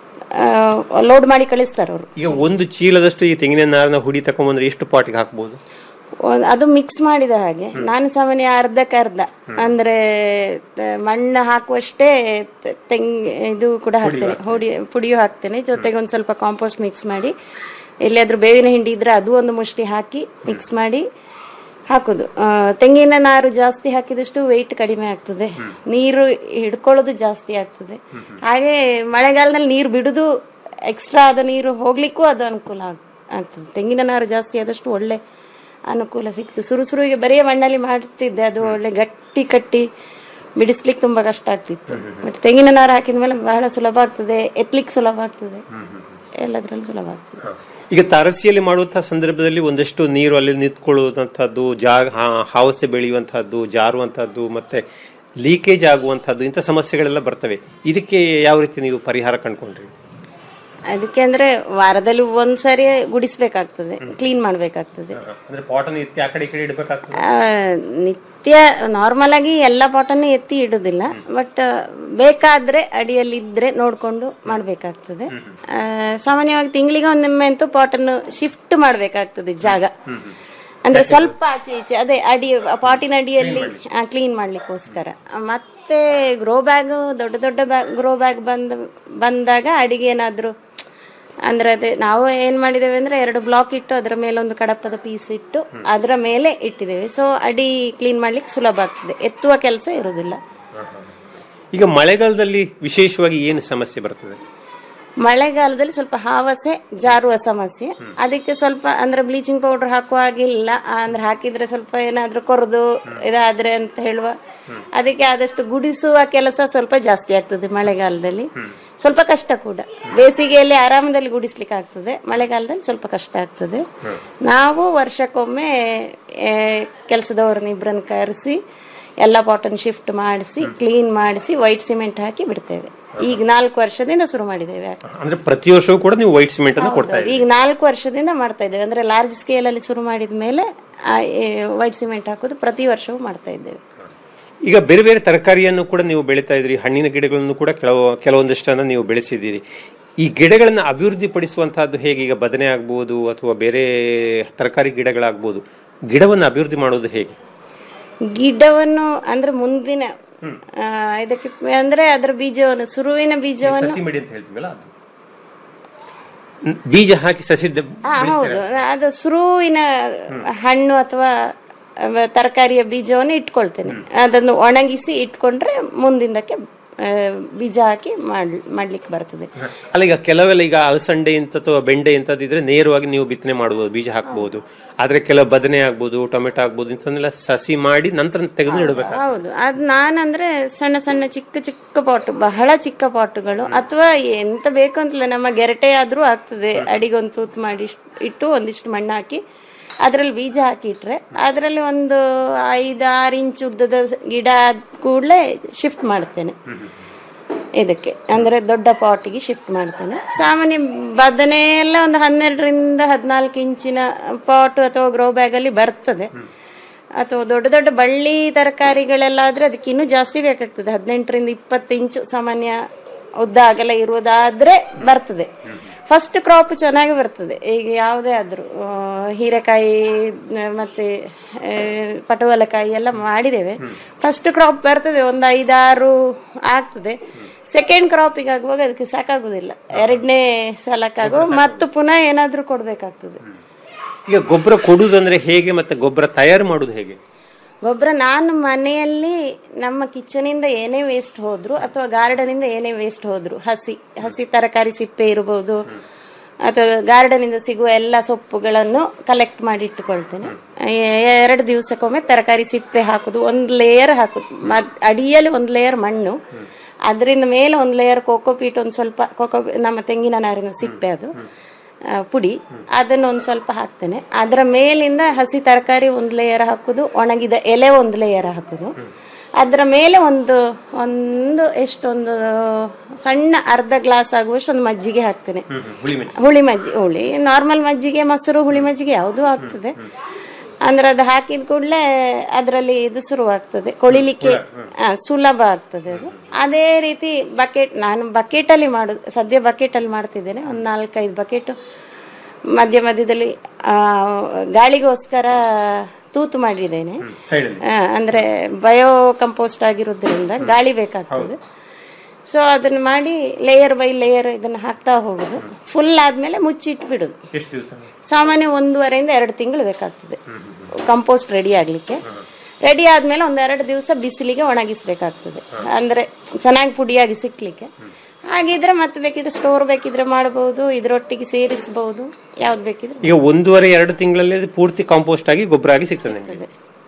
ಲೋಡ್ ಮಾಡಿ ಕಳಿಸ್ತಾರೆ ಅವರು ಈಗ ಒಂದು ಚೀಲದಷ್ಟು ಈ ತೆಂಗಿನ ನಾರನ್ನ ಹುಡಿ ತಗೊಂಬಂದ್ರೆ ಎಷ್ಟು ಪಾಟಿಗೆ ಹಾಕ್ಬೋದು ಒಂದ್- ಅದು ಮಿಕ್ಸ್ ಮಾಡಿದ ಹಾಗೆ ನಾನು ಸಾಮಾನ್ಯ ಅರ್ಧಕ್ಕೆ ಅರ್ಧ ಅಂದ್ರೆ ತ- ಮಣ್ಣು ಹಾಕುವಷ್ಟೇ ತ- ತೆಂಗ್ ಇದು ಕೂಡ ಹಾಕ್ತೇನೆ ಹುಡಿ ಪುಡಿಯು ಹಾಕ್ತೇನೆ ಜೊತೆಗೆ ಒಂದು ಸ್ವಲ್ಪ ಕಾಂಪೋಸ್ಟ್ ಮಿಕ್ಸ್ ಮಾಡಿ ಎಲ್ಲಿಯಾದ್ರೂ ಬೇವಿನ ಹಿಂಡಿ ಇದ್ರೆ ಅದು ಒಂದು ಮುಷ್ಟಿ ಹಾಕಿ ಮಿಕ್ಸ್ ಮಾಡಿ ಹಾಕುದು ಆ, ತೆಂಗಿನ ನಾರು ಜಾಸ್ತಿ ಹಾಕಿದಷ್ಟು ವೆಯ್ಟ್ ಕಡಿಮೆ ಆಗ್ತದೆ ನೀರು ಹಿಡ್ಕೊಳ್ಳೋದು ಜಾಸ್ತಿ ಆಗ್ತದೆ ಹಾಗೆ ಮಳೆಗಾಲದಲ್ಲಿ ನೀರು ಬಿಡುದು ಎಕ್ಸ್ಟ್ರಾ ಆದ ನೀರು ಹೋಗ್ಲಿಕ್ಕೂ ಅದು ಅನುಕೂಲ ಆಗ್- ಆಗ್ತದೆ ತೆಂಗಿನ ನಾರು ಜಾಸ್ತಿ ಆದಷ್ಟು ಒಳ್ಳೆ ಅನುಕೂಲ ಸಿಕ್ತು ಸುರು ಸುರುವಿಗೆ ಬರೀ ಮಣ್ಣಲ್ಲಿ ಮಾಡ್ತಿದ್ದೆ ಅದು ಒಳ್ಳೆ ಗಟ್ಟಿ ಕಟ್ಟಿ ಬಿಡಿಸ್ಲಿಕ್ಕೆ ತುಂಬಾ ಕಷ್ಟ ಆಗ್ತಿತ್ತು ಮತ್ತೆ ತೆಂಗಿನ ನಾರು ಹಾಕಿದ ಮೇಲೆ ಬಹಳ ಸುಲಭ ಆಗ್ತದೆ ಎತ್ಲಿಕ್ಕೆ ಸುಲಭ ಆಗ್ತದೆ ಎಲ್ಲದ್ರಲ್ಲೂ ಸುಲಭ ಆಗ್ತದೆ ಈಗ ತಾರಸಿಯಲ್ಲಿ ಮಾಡುವಂತಹ ಸಂದರ್ಭದಲ್ಲಿ ಒಂದಷ್ಟು ನೀರು ಅಲ್ಲಿ ನಿಂತ್ಕೊಳ್ಳುವಂತಹದ್ದು ಜಾ ಹಾ- ಹಾವಸೆ ಬೆಳೆಯುವಂತಹದ್ದು ಜಾರುವಂತಹದ್ದು ಮತ್ತೆ ಲೀಕೇಜ್ ಆಗುವಂತಹದ್ದು ಇಂಥ ಸಮಸ್ಯೆಗಳೆಲ್ಲ ಬರ್ತವೆ ಇದಕ್ಕೆ ಯಾವ ರೀತಿ ನೀವು ಪರಿಹಾರ ಕಂಡ್ಕೊಂಡ್ರಿ ಅದಕ್ಕೆ ಅಂದ್ರೆ ವಾರದಲ್ಲಿ ಒಂದ್ಸರಿ ಗುಡಿಸ್ಬೇಕಾಗ್ತದೆ ಕ್ಲೀನ್ ಮಾಡ್ಬೇಕಾಗ್ತದೆ ಅಂದ್ರೆ ಪಾಟನ್ನು ಎತ್ತಿ ಆ ಕಡೆ ಈ ಕಡೆ ಇಡಬೇಕಾಗ್ತದೆ ಆ, ನಿತ್ಯ ನಾರ್ಮಲ್ ಆಗಿ ಎಲ್ಲ ಪಾಟನ್ನು ಎತ್ತಿ ಇಡುದಿಲ್ಲ ಬಟ್ ಬೇಕಾದ್ರೆ ಅಡಿಯಲ್ಲಿ ಇದ್ರೆ ನೋಡ್ಕೊಂಡು ಮಾಡ್ಬೇಕಾಗ್ತದೆ ಆ, ಸಾಮಾನ್ಯವಾಗಿ ತಿಂಗಳಿಗೆ ಒಮ್ಮೆ ಅಂತೂ ಪಾಟನ್ನು ಶಿಫ್ಟ್ ಮಾಡ್ಬೇಕಾಗ್ತದೆ ಜಾಗ ಅಂದ್ರೆ ಸ್ವಲ್ಪ ಆಚೆ ಈಚೆ ಅದೇ ಅಡಿ ಪಾಟಿನ ಅಡಿಯಲ್ಲಿ ಕ್ಲೀನ್ ಮಾಡ್ಲಿಕ್ಕೋಸ್ಕರ ಮತ್ತೆ ಗ್ರೋ ಬ್ಯಾಗ್ ದೊಡ್ಡ ದೊಡ್ಡ ಬ್ಯಾಗ್ ಗ್ರೋ ಬ್ಯಾಗ್ ಬಂದ ಬಂದಾಗ ಅಡಿಗೆ ಏನಾದ್ರು ಅಂದ್ರೆ ಅದೇ ನಾವು ಏನ್ ಮಾಡಿದ್ದೇವೆ ಅಂದ್ರೆ ಎರಡು ಬ್ಲಾಕ್ ಇಟ್ಟು ಅದರ ಮೇಲೆ ಒಂದು ಕಡಪದ ಪೀಸ್ ಇಟ್ಟು ಅದರ ಮೇಲೆ ಇಟ್ಟಿದ್ದೇವೆ ಸೊ ಅಡಿ ಕ್ಲೀನ್ ಮಾಡ್ಲಿಕ್ಕೆ ಸುಲಭ ಆಗ್ತದೆ ಎತ್ತುವ ಕೆಲಸ ಇರುವುದಿಲ್ಲ ಈಗ ಮಳೆಗಾಲದಲ್ಲಿ ವಿಶೇಷವಾಗಿ ಏನು ಸಮಸ್ಯೆ ಬರ್ತದೆ ಮಳೆಗಾಲದಲ್ಲಿ ಸ್ವಲ್ಪ ಹಾವಸೆ ಜಾರುವ ಸಮಸ್ಯೆ ಅದಕ್ಕೆ ಸ್ವಲ್ಪ ಅಂದ್ರೆ ಬ್ಲೀಚಿಂಗ್ ಪೌಡರ್ ಹಾಕುವ ಹಾಗಿಲ್ಲ ಅಂದ್ರೆ ಹಾಕಿದ್ರೆ ಸ್ವಲ್ಪ ಏನಾದ್ರೂ ಕೊರದು ಇದಾದ್ರೆ ಅಂತ ಹೇಳುವ ಅದಕ್ಕೆ ಆದಷ್ಟು ಗುಡಿಸುವ ಕೆಲಸ ಸ್ವಲ್ಪ ಜಾಸ್ತಿ ಆಗ್ತದೆ ಮಳೆಗಾಲದಲ್ಲಿ ಸ್ವಲ್ಪ ಕಷ್ಟ ಕೂಡ ಬೇಸಿಗೆಯಲ್ಲಿ ಆರಾಮದಲ್ಲಿ ಗುಡಿಸ್ಲಿಕ್ಕೆ ಆಗ್ತದೆ ಮಳೆಗಾಲದಲ್ಲಿ ಸ್ವಲ್ಪ ಕಷ್ಟ ಆಗ್ತದೆ ನಾವು ವರ್ಷಕ್ಕೊಮ್ಮೆ ಕೆಲಸದವರನ್ನ ಇಬ್ಬರನ್ನ ಕರೆಸಿ ಎಲ್ಲ ಪಾಟನ್ ಶಿಫ್ಟ್ ಮಾಡಿಸಿ ಕ್ಲೀನ್ ಮಾಡಿಸಿ ವೈಟ್ ಸಿಮೆಂಟ್ ಹಾಕಿ ಬಿಡ್ತೇವೆ ಈಗ ನಾಲ್ಕು ವರ್ಷದಿಂದ ಶುರು ಮಾಡಿದ್ದೇವೆ ಅಂದ್ರೆ ಪ್ರತಿ ವರ್ಷವೂ ಕೂಡ ನೀವು ವೈಟ್ ಸಿಮೆಂಟ್ ಅನ್ನು ಕೊಡ್ತಾ ಇದ್ದೀರಿ ಈಗ ನಾಲ್ಕು ವರ್ಷದಿಂದ ಮಾಡ್ತಾ ಇದ್ದೇವೆ ಅಂದ್ರೆ ಲಾರ್ಜ್ ಸ್ಕೇಲ್ ಅಲ್ಲಿ ಶುರು ಮಾಡಿದ ಮೇಲೆ ವೈಟ್ ಸಿಮೆಂಟ್ ಹಾಕೋದು ಪ್ರತಿ ವರ್ಷವೂ ಮಾಡ್ತಾ ಇದ್ದೇವೆ ಈಗ ಬೇರೆ ಬೇರೆ ತರಕಾರಿಯನ್ನು ಕೂಡ ನೀವು ಬೆಳೀತಾ ಇದ್ರಿ ಹಣ್ಣಿನ ಗಿಡಗಳನ್ನು ಕೂಡ ಕೆಲವು ಕೆಲವೊಂದಿಷ್ಟನ್ನು ನೀವು ಬೆಳೆಸಿದ್ದೀರಿ ಈ ಗಿಡಗಳನ್ನು ಅಭಿವೃದ್ಧಿ ಪಡಿಸುವಂತಹದ್ದು ಹೇಗೆ ಈಗ ಬದನೆ ಆಗ್ಬೋದು ಅಥವಾ ಬೇರೆ ತರಕಾರಿ ಗಿಡಗಳಾಗ್ಬೋದು ಗಿಡವನ್ನು ಅಭಿವೃದ್ಧಿ ಮಾಡೋದು ಹೇಗೆ ಗಿಡವನ್ನು ಅಂದ್ರೆ ಮುಂದಿನ ಆ, ಇದಕ್ಕೆ ಅಂದ್ರೆ ಅದರ ಬೀಜವನ್ನು ಸುರುವಿನ ಬೀಜವನ್ನು ಸಸಿ ಮಡಿ ಅಂತ ಹೇಳ್ತೀವಲ್ಲ ಅದು ಹ್ಮ್, ಬೀಜ ಹಾಕಿ ಸಸಿ ಡ- ಹಾ ಬೆಳೆಸ್ತೀರಾ? ಹೌದು ಅದು ಸುರುವಿನ ಹಣ್ಣು ಅಥವಾ ಅವ ತರಕಾರಿಯ ಬೀಜವನ್ನು ಇಟ್ಕೊಳ್ತೇನೆ ಅದನ್ನು ಒಣಗಿಸಿ ಇಟ್ಕೊಂಡ್ರೆ ಮುಂದಿಂದಕ್ಕೆ ಆ, ಬೀಜ ಹಾಕಿ ಮಾಡ್ ಮಾಡ್ಲಿಕ್ಕೆ ಬರ್ತದೆ ಅಲ್ಲ ಈಗ ಕೆಲವೆಲ್ಲ ಈಗ ಅಲಸಂಡೆ ಇಂತ ಅಥವಾ ಬೆಂಡೆ ಇಂಥದ್ದಿದ್ರೆ ನೇರವಾಗಿ ನೀವು ಬಿತ್ತನೆ ಮಾಡಬಹುದು ಬೀಜ ಹಾಕ್ಬಹುದು ಆದ್ರೆ ಕೆಲವು ಬದನೆ ಆಗ್ಬೋದು ಟೊಮೆಟೊ ಆಗ್ಬೋದು ಇಂಥನ್ನೆಲ್ಲ ಸಸಿ ಮಾಡಿ ನಂತರ ತೆಗೆದು ಇಡಬೇಕು ಹೌದು ಅದ್ ನಾನಂದ್ರೆ ಸಣ್ಣ ಸಣ್ಣ ಚಿಕ್ಕ ಚಿಕ್ಕ ಪಾಟ್ ಬಹಳ ಚಿಕ್ಕ ಪಾಟುಗಳು ಅಥವಾ ಎಂತ ಬೇಕು ಅಂತಲ್ಲ ನಮ್ಮ ಗೆರಟೆ ಆದ್ರೂ ಆಗ್ತದೆ ಅಡಿಗೊಂದು ತೂತು ಮಾಡಿ ಇಷ್ಟ್- ಇಟ್ಟು ಒಂದಿಷ್ಟು ಮಣ್ಣು ಹಾಕಿ ಅದ್ರಲ್ಲಿ ಬೀಜ ಹಾಕಿ ಇಟ್ರೆ ಅದರಲ್ಲಿ ಒಂದು ಐದಾರು ಇಂಚ್ ಉದ್ದದ ಗಿಡ ಆದ ಕೂಡಲೇ ಶಿಫ್ಟ್ ಮಾಡ್ತೇನೆ ಇದಕ್ಕೆ ಅಂದ್ರೆ ದೊಡ್ಡ ಪಾಟಿಗೆ ಶಿಫ್ಟ್ ಮಾಡ್ತೇನೆ ಸಾಮಾನ್ಯ ಬದನೆ ಎಲ್ಲ ಒಂದು ಹನ್ನೆರಡರಿಂದ ಹದಿನಾಲ್ಕು ಇಂಚಿನ ಪಾಟ್ ಅಥವಾ ಗ್ರೋ ಬ್ಯಾಗ್ ಅಲ್ಲಿ ಬರ್ತದೆ ಅಥವಾ ದೊಡ್ಡ ದೊಡ್ಡ ಬಳ್ಳಿ ತರಕಾರಿಗಳೆಲ್ಲ ಆದ್ರೆ ಅದಕ್ಕೆ ಇನ್ನೂ ಜಾಸ್ತಿ ಬೇಕಾಗ್ತದೆ ಹದಿನೆಂಟರಿಂದ ಇಪ್ಪತ್ತು ಇಂಚು ಸಾಮಾನ್ಯ ಉದ್ದ ಅಗಲ ಇರುವುದಾದ್ರೆ ಬರ್ತದೆ ಫಸ್ಟ್ ಕ್ರಾಪ್ ಚೆನ್ನಾಗಿ ಬರ್ತದೆ ಈಗ ಯಾವುದೇ ಆದ್ರೂ ಆ, ಹೀರೆಕಾಯಿ ಆ, ಮತ್ತೆ ಆ, ಪಟುವಲಕಾಯಿ ಎಲ್ಲ ಮಾಡಿದ್ದೇವೆ ಫಸ್ಟ್ ಕ್ರಾಪ್ ಬರ್ತದೆ ಒಂದು ಐದಾರು ಆಗ್ತದೆ ಸೆಕೆಂಡ್ ಕ್ರಾಪಿಗೆ ಆಗುವಾಗ ಅದಕ್ಕೆ ಸಾಕಾಗುದಿಲ್ಲ ಎರಡನೇ ಸಲಕ್ಕಾಗುವ ಮತ್ತು ಪುನಃ ಏನಾದ್ರೂ ಕೊಡ್ಬೇಕಾಗ್ತದೆ ಈಗ ಗೊಬ್ಬರ ಕೊಡುವುದಂದ್ರೆ ಹೇಗೆ ಮತ್ತೆ ಗೊಬ್ಬರ ತಯಾರು ಮಾಡುದು ಹೇಗೆ ಗೊಬ್ಬರ ನಾನು ಮನೆಯಲ್ಲಿ ನಮ್ಮ ಕಿಚನಿಂದ ಏನೇ ವೇಸ್ಟ್ ಹೋದ್ರು ಅಥವಾ ಗಾರ್ಡನಿಂದ ಏನೇ ವೇಸ್ಟ್ ಹೋದ್ರು ಹಸಿ ಹಸಿ ತರಕಾರಿ ಸಿಪ್ಪೆ ಇರಬಹುದು ಅಥವಾ ಗಾರ್ಡನಿಂದ ಸಿಗುವ ಎಲ್ಲ ಸೊಪ್ಪುಗಳನ್ನು ಕಲೆಕ್ಟ್ ಮಾಡಿ ಇಟ್ಟುಕೊಳ್ತೇನೆ ಎ- ಎರಡು ದಿವಸಕ್ಕೊಮ್ಮೆ ತರಕಾರಿ ಸಿಪ್ಪೆ ಹಾಕುದು ಒಂದು ಲೇಯರ್ ಹಾಕುದು ಮದ್ ಅಡಿಯಲ್ಲಿ ಒಂದು ಲೇಯರ್ ಮಣ್ಣು ಅದರಿಂದ ಮೇಲೆ ಒಂದು ಲೇಯರ್ ಕೋಕೋಪೀಟ್ ಒಂದು ಸ್ವಲ್ಪ ಕೋಕೋ ನಮ್ಮ ತೆಂಗಿನ ನಾರಿನ ಸಿಪ್ಪೆ ಅದು ಆ, ಪುಡಿ ಅದನ್ನು ಒಂದು ಸ್ವಲ್ಪ ಹಾಕ್ತೇನೆ ಅದರ ಮೇಲಿಂದ ಹಸಿ ತರಕಾರಿ ಒಂದು ಲೇಯರ್ ಹಾಕುದು ಒಣಗಿದ ಎಲೆ ಒಂದು ಲೇಯರ್ ಹಾಕುದು ಅದರ ಮೇಲೆ ಒಂದು ಒಂದು ಎಷ್ಟೊಂದು ಸಣ್ಣ ಅರ್ಧ ಗ್ಲಾಸ್ ಆಗುವಷ್ಟು ಒಂದು ಮಜ್ಜಿಗೆ ಹಾಕ್ತೇನೆ ಹುಳಿ ಮೆಣಸು ಹುಳಿ ಮಜ್ಜಿಗೆ ಹುಳಿ ನಾರ್ಮಲ್ ಮಜ್ಜಿಗೆ ಮೊಸರು ಹುಳಿ ಮಜ್ಜಿಗೆ ಯಾವುದೂ ಆಗ್ತದೆ ಅಂದ್ರೆ ಅದು ಹಾಕಿದ ಕೂಡಲೇ ಅದರಲ್ಲಿ ಇದು ಶುರುವಾಗ್ತದೆ ಕೊಳಿಲಿಕ್ಕೆ ಆ, ಸುಲಭ ಆಗ್ತದೆ ಅದು ಅದೇ ರೀತಿ ಬಕೆಟ್ ನಾನು ಬಕೆಟಲ್ಲಿ ಮಾಡುದು ಸದ್ಯ ಬಕೆಟಲ್ಲಿ ಮಾಡ್ತಿದ್ದೇನೆ ಒಂದು ನಾಲ್ಕೈದು ಬಕೆಟ್ ಮಧ್ಯ ಮಧ್ಯದಲ್ಲಿ ಆ, ಗಾಳಿಗೋಸ್ಕರ ತೂತು ಮಾಡಿದ್ದೇನೆ ಸೈಡಲ್ಲಿ ಆ, ಅಂದ್ರೆ ಬಯೋ ಕಂಪೋಸ್ಟ್ ಆಗಿರೋದ್ರಿಂದ ಗಾಳಿ ಬೇಕಾಗ್ತದೆ ಸೊ ಅದನ್ನ ಮಾಡಿ ಲೇಯರ್ ಬೈ ಲೇಯರ್ ಇದನ್ನ ಹಾಕ್ತಾ ಹೋಗುದು ಫುಲ್ ಆದ್ಮೇಲೆ ಮುಚ್ಚಿಟ್ಟು ಬಿಡುದು ಎಷ್ಟು ದಿವಸ ಸಾಮಾನ್ಯ ಒಂದೂವರೆಯಿಂದ ಎರಡು ತಿಂಗಳು ಬೇಕಾಗ್ತದೆ ಕಂಪೋಸ್ಟ್ ರೆಡಿ ಆಗ್ಲಿಕ್ಕೆ ರೆಡಿ ಆದ್ಮೇಲೆ ಒಂದೆರಡು ದಿವಸ ಬಿಸಿಲಿಗೆ ಒಣಗಿಸ್ಬೇಕಾಗ್ತದೆ ಅಂದ್ರೆ ಚೆನ್ನಾಗಿ ಪುಡಿಯಾಗಿ ಸಿಕ್ಲಿಕ್ಕೆ ಹಾಗಿದ್ರೆ ಮತ್ತೆ ಬೇಕಿದ್ರೆ ಸ್ಟೋರ್ ಬೇಕಿದ್ರೆ ಮಾಡಬಹುದು ಇದ್ರೊಟ್ಟಿಗೆ ಸೇರಿಸಬಹುದು ಯಾವ್ದು ಬೇಕಿದ್ರೆ ಈಗ ಒಂದೂವರೆ ಎರಡು ತಿಂಗಳಲ್ಲಿ ಅದು ಪೂರ್ತಿ ಕಾಂಪೋಸ್ಟ್ ಆಗಿ ಗೊಬ್ಬರ ಆಗಿ ಸಿಗ್ತದೆ ನಿಮಗೆ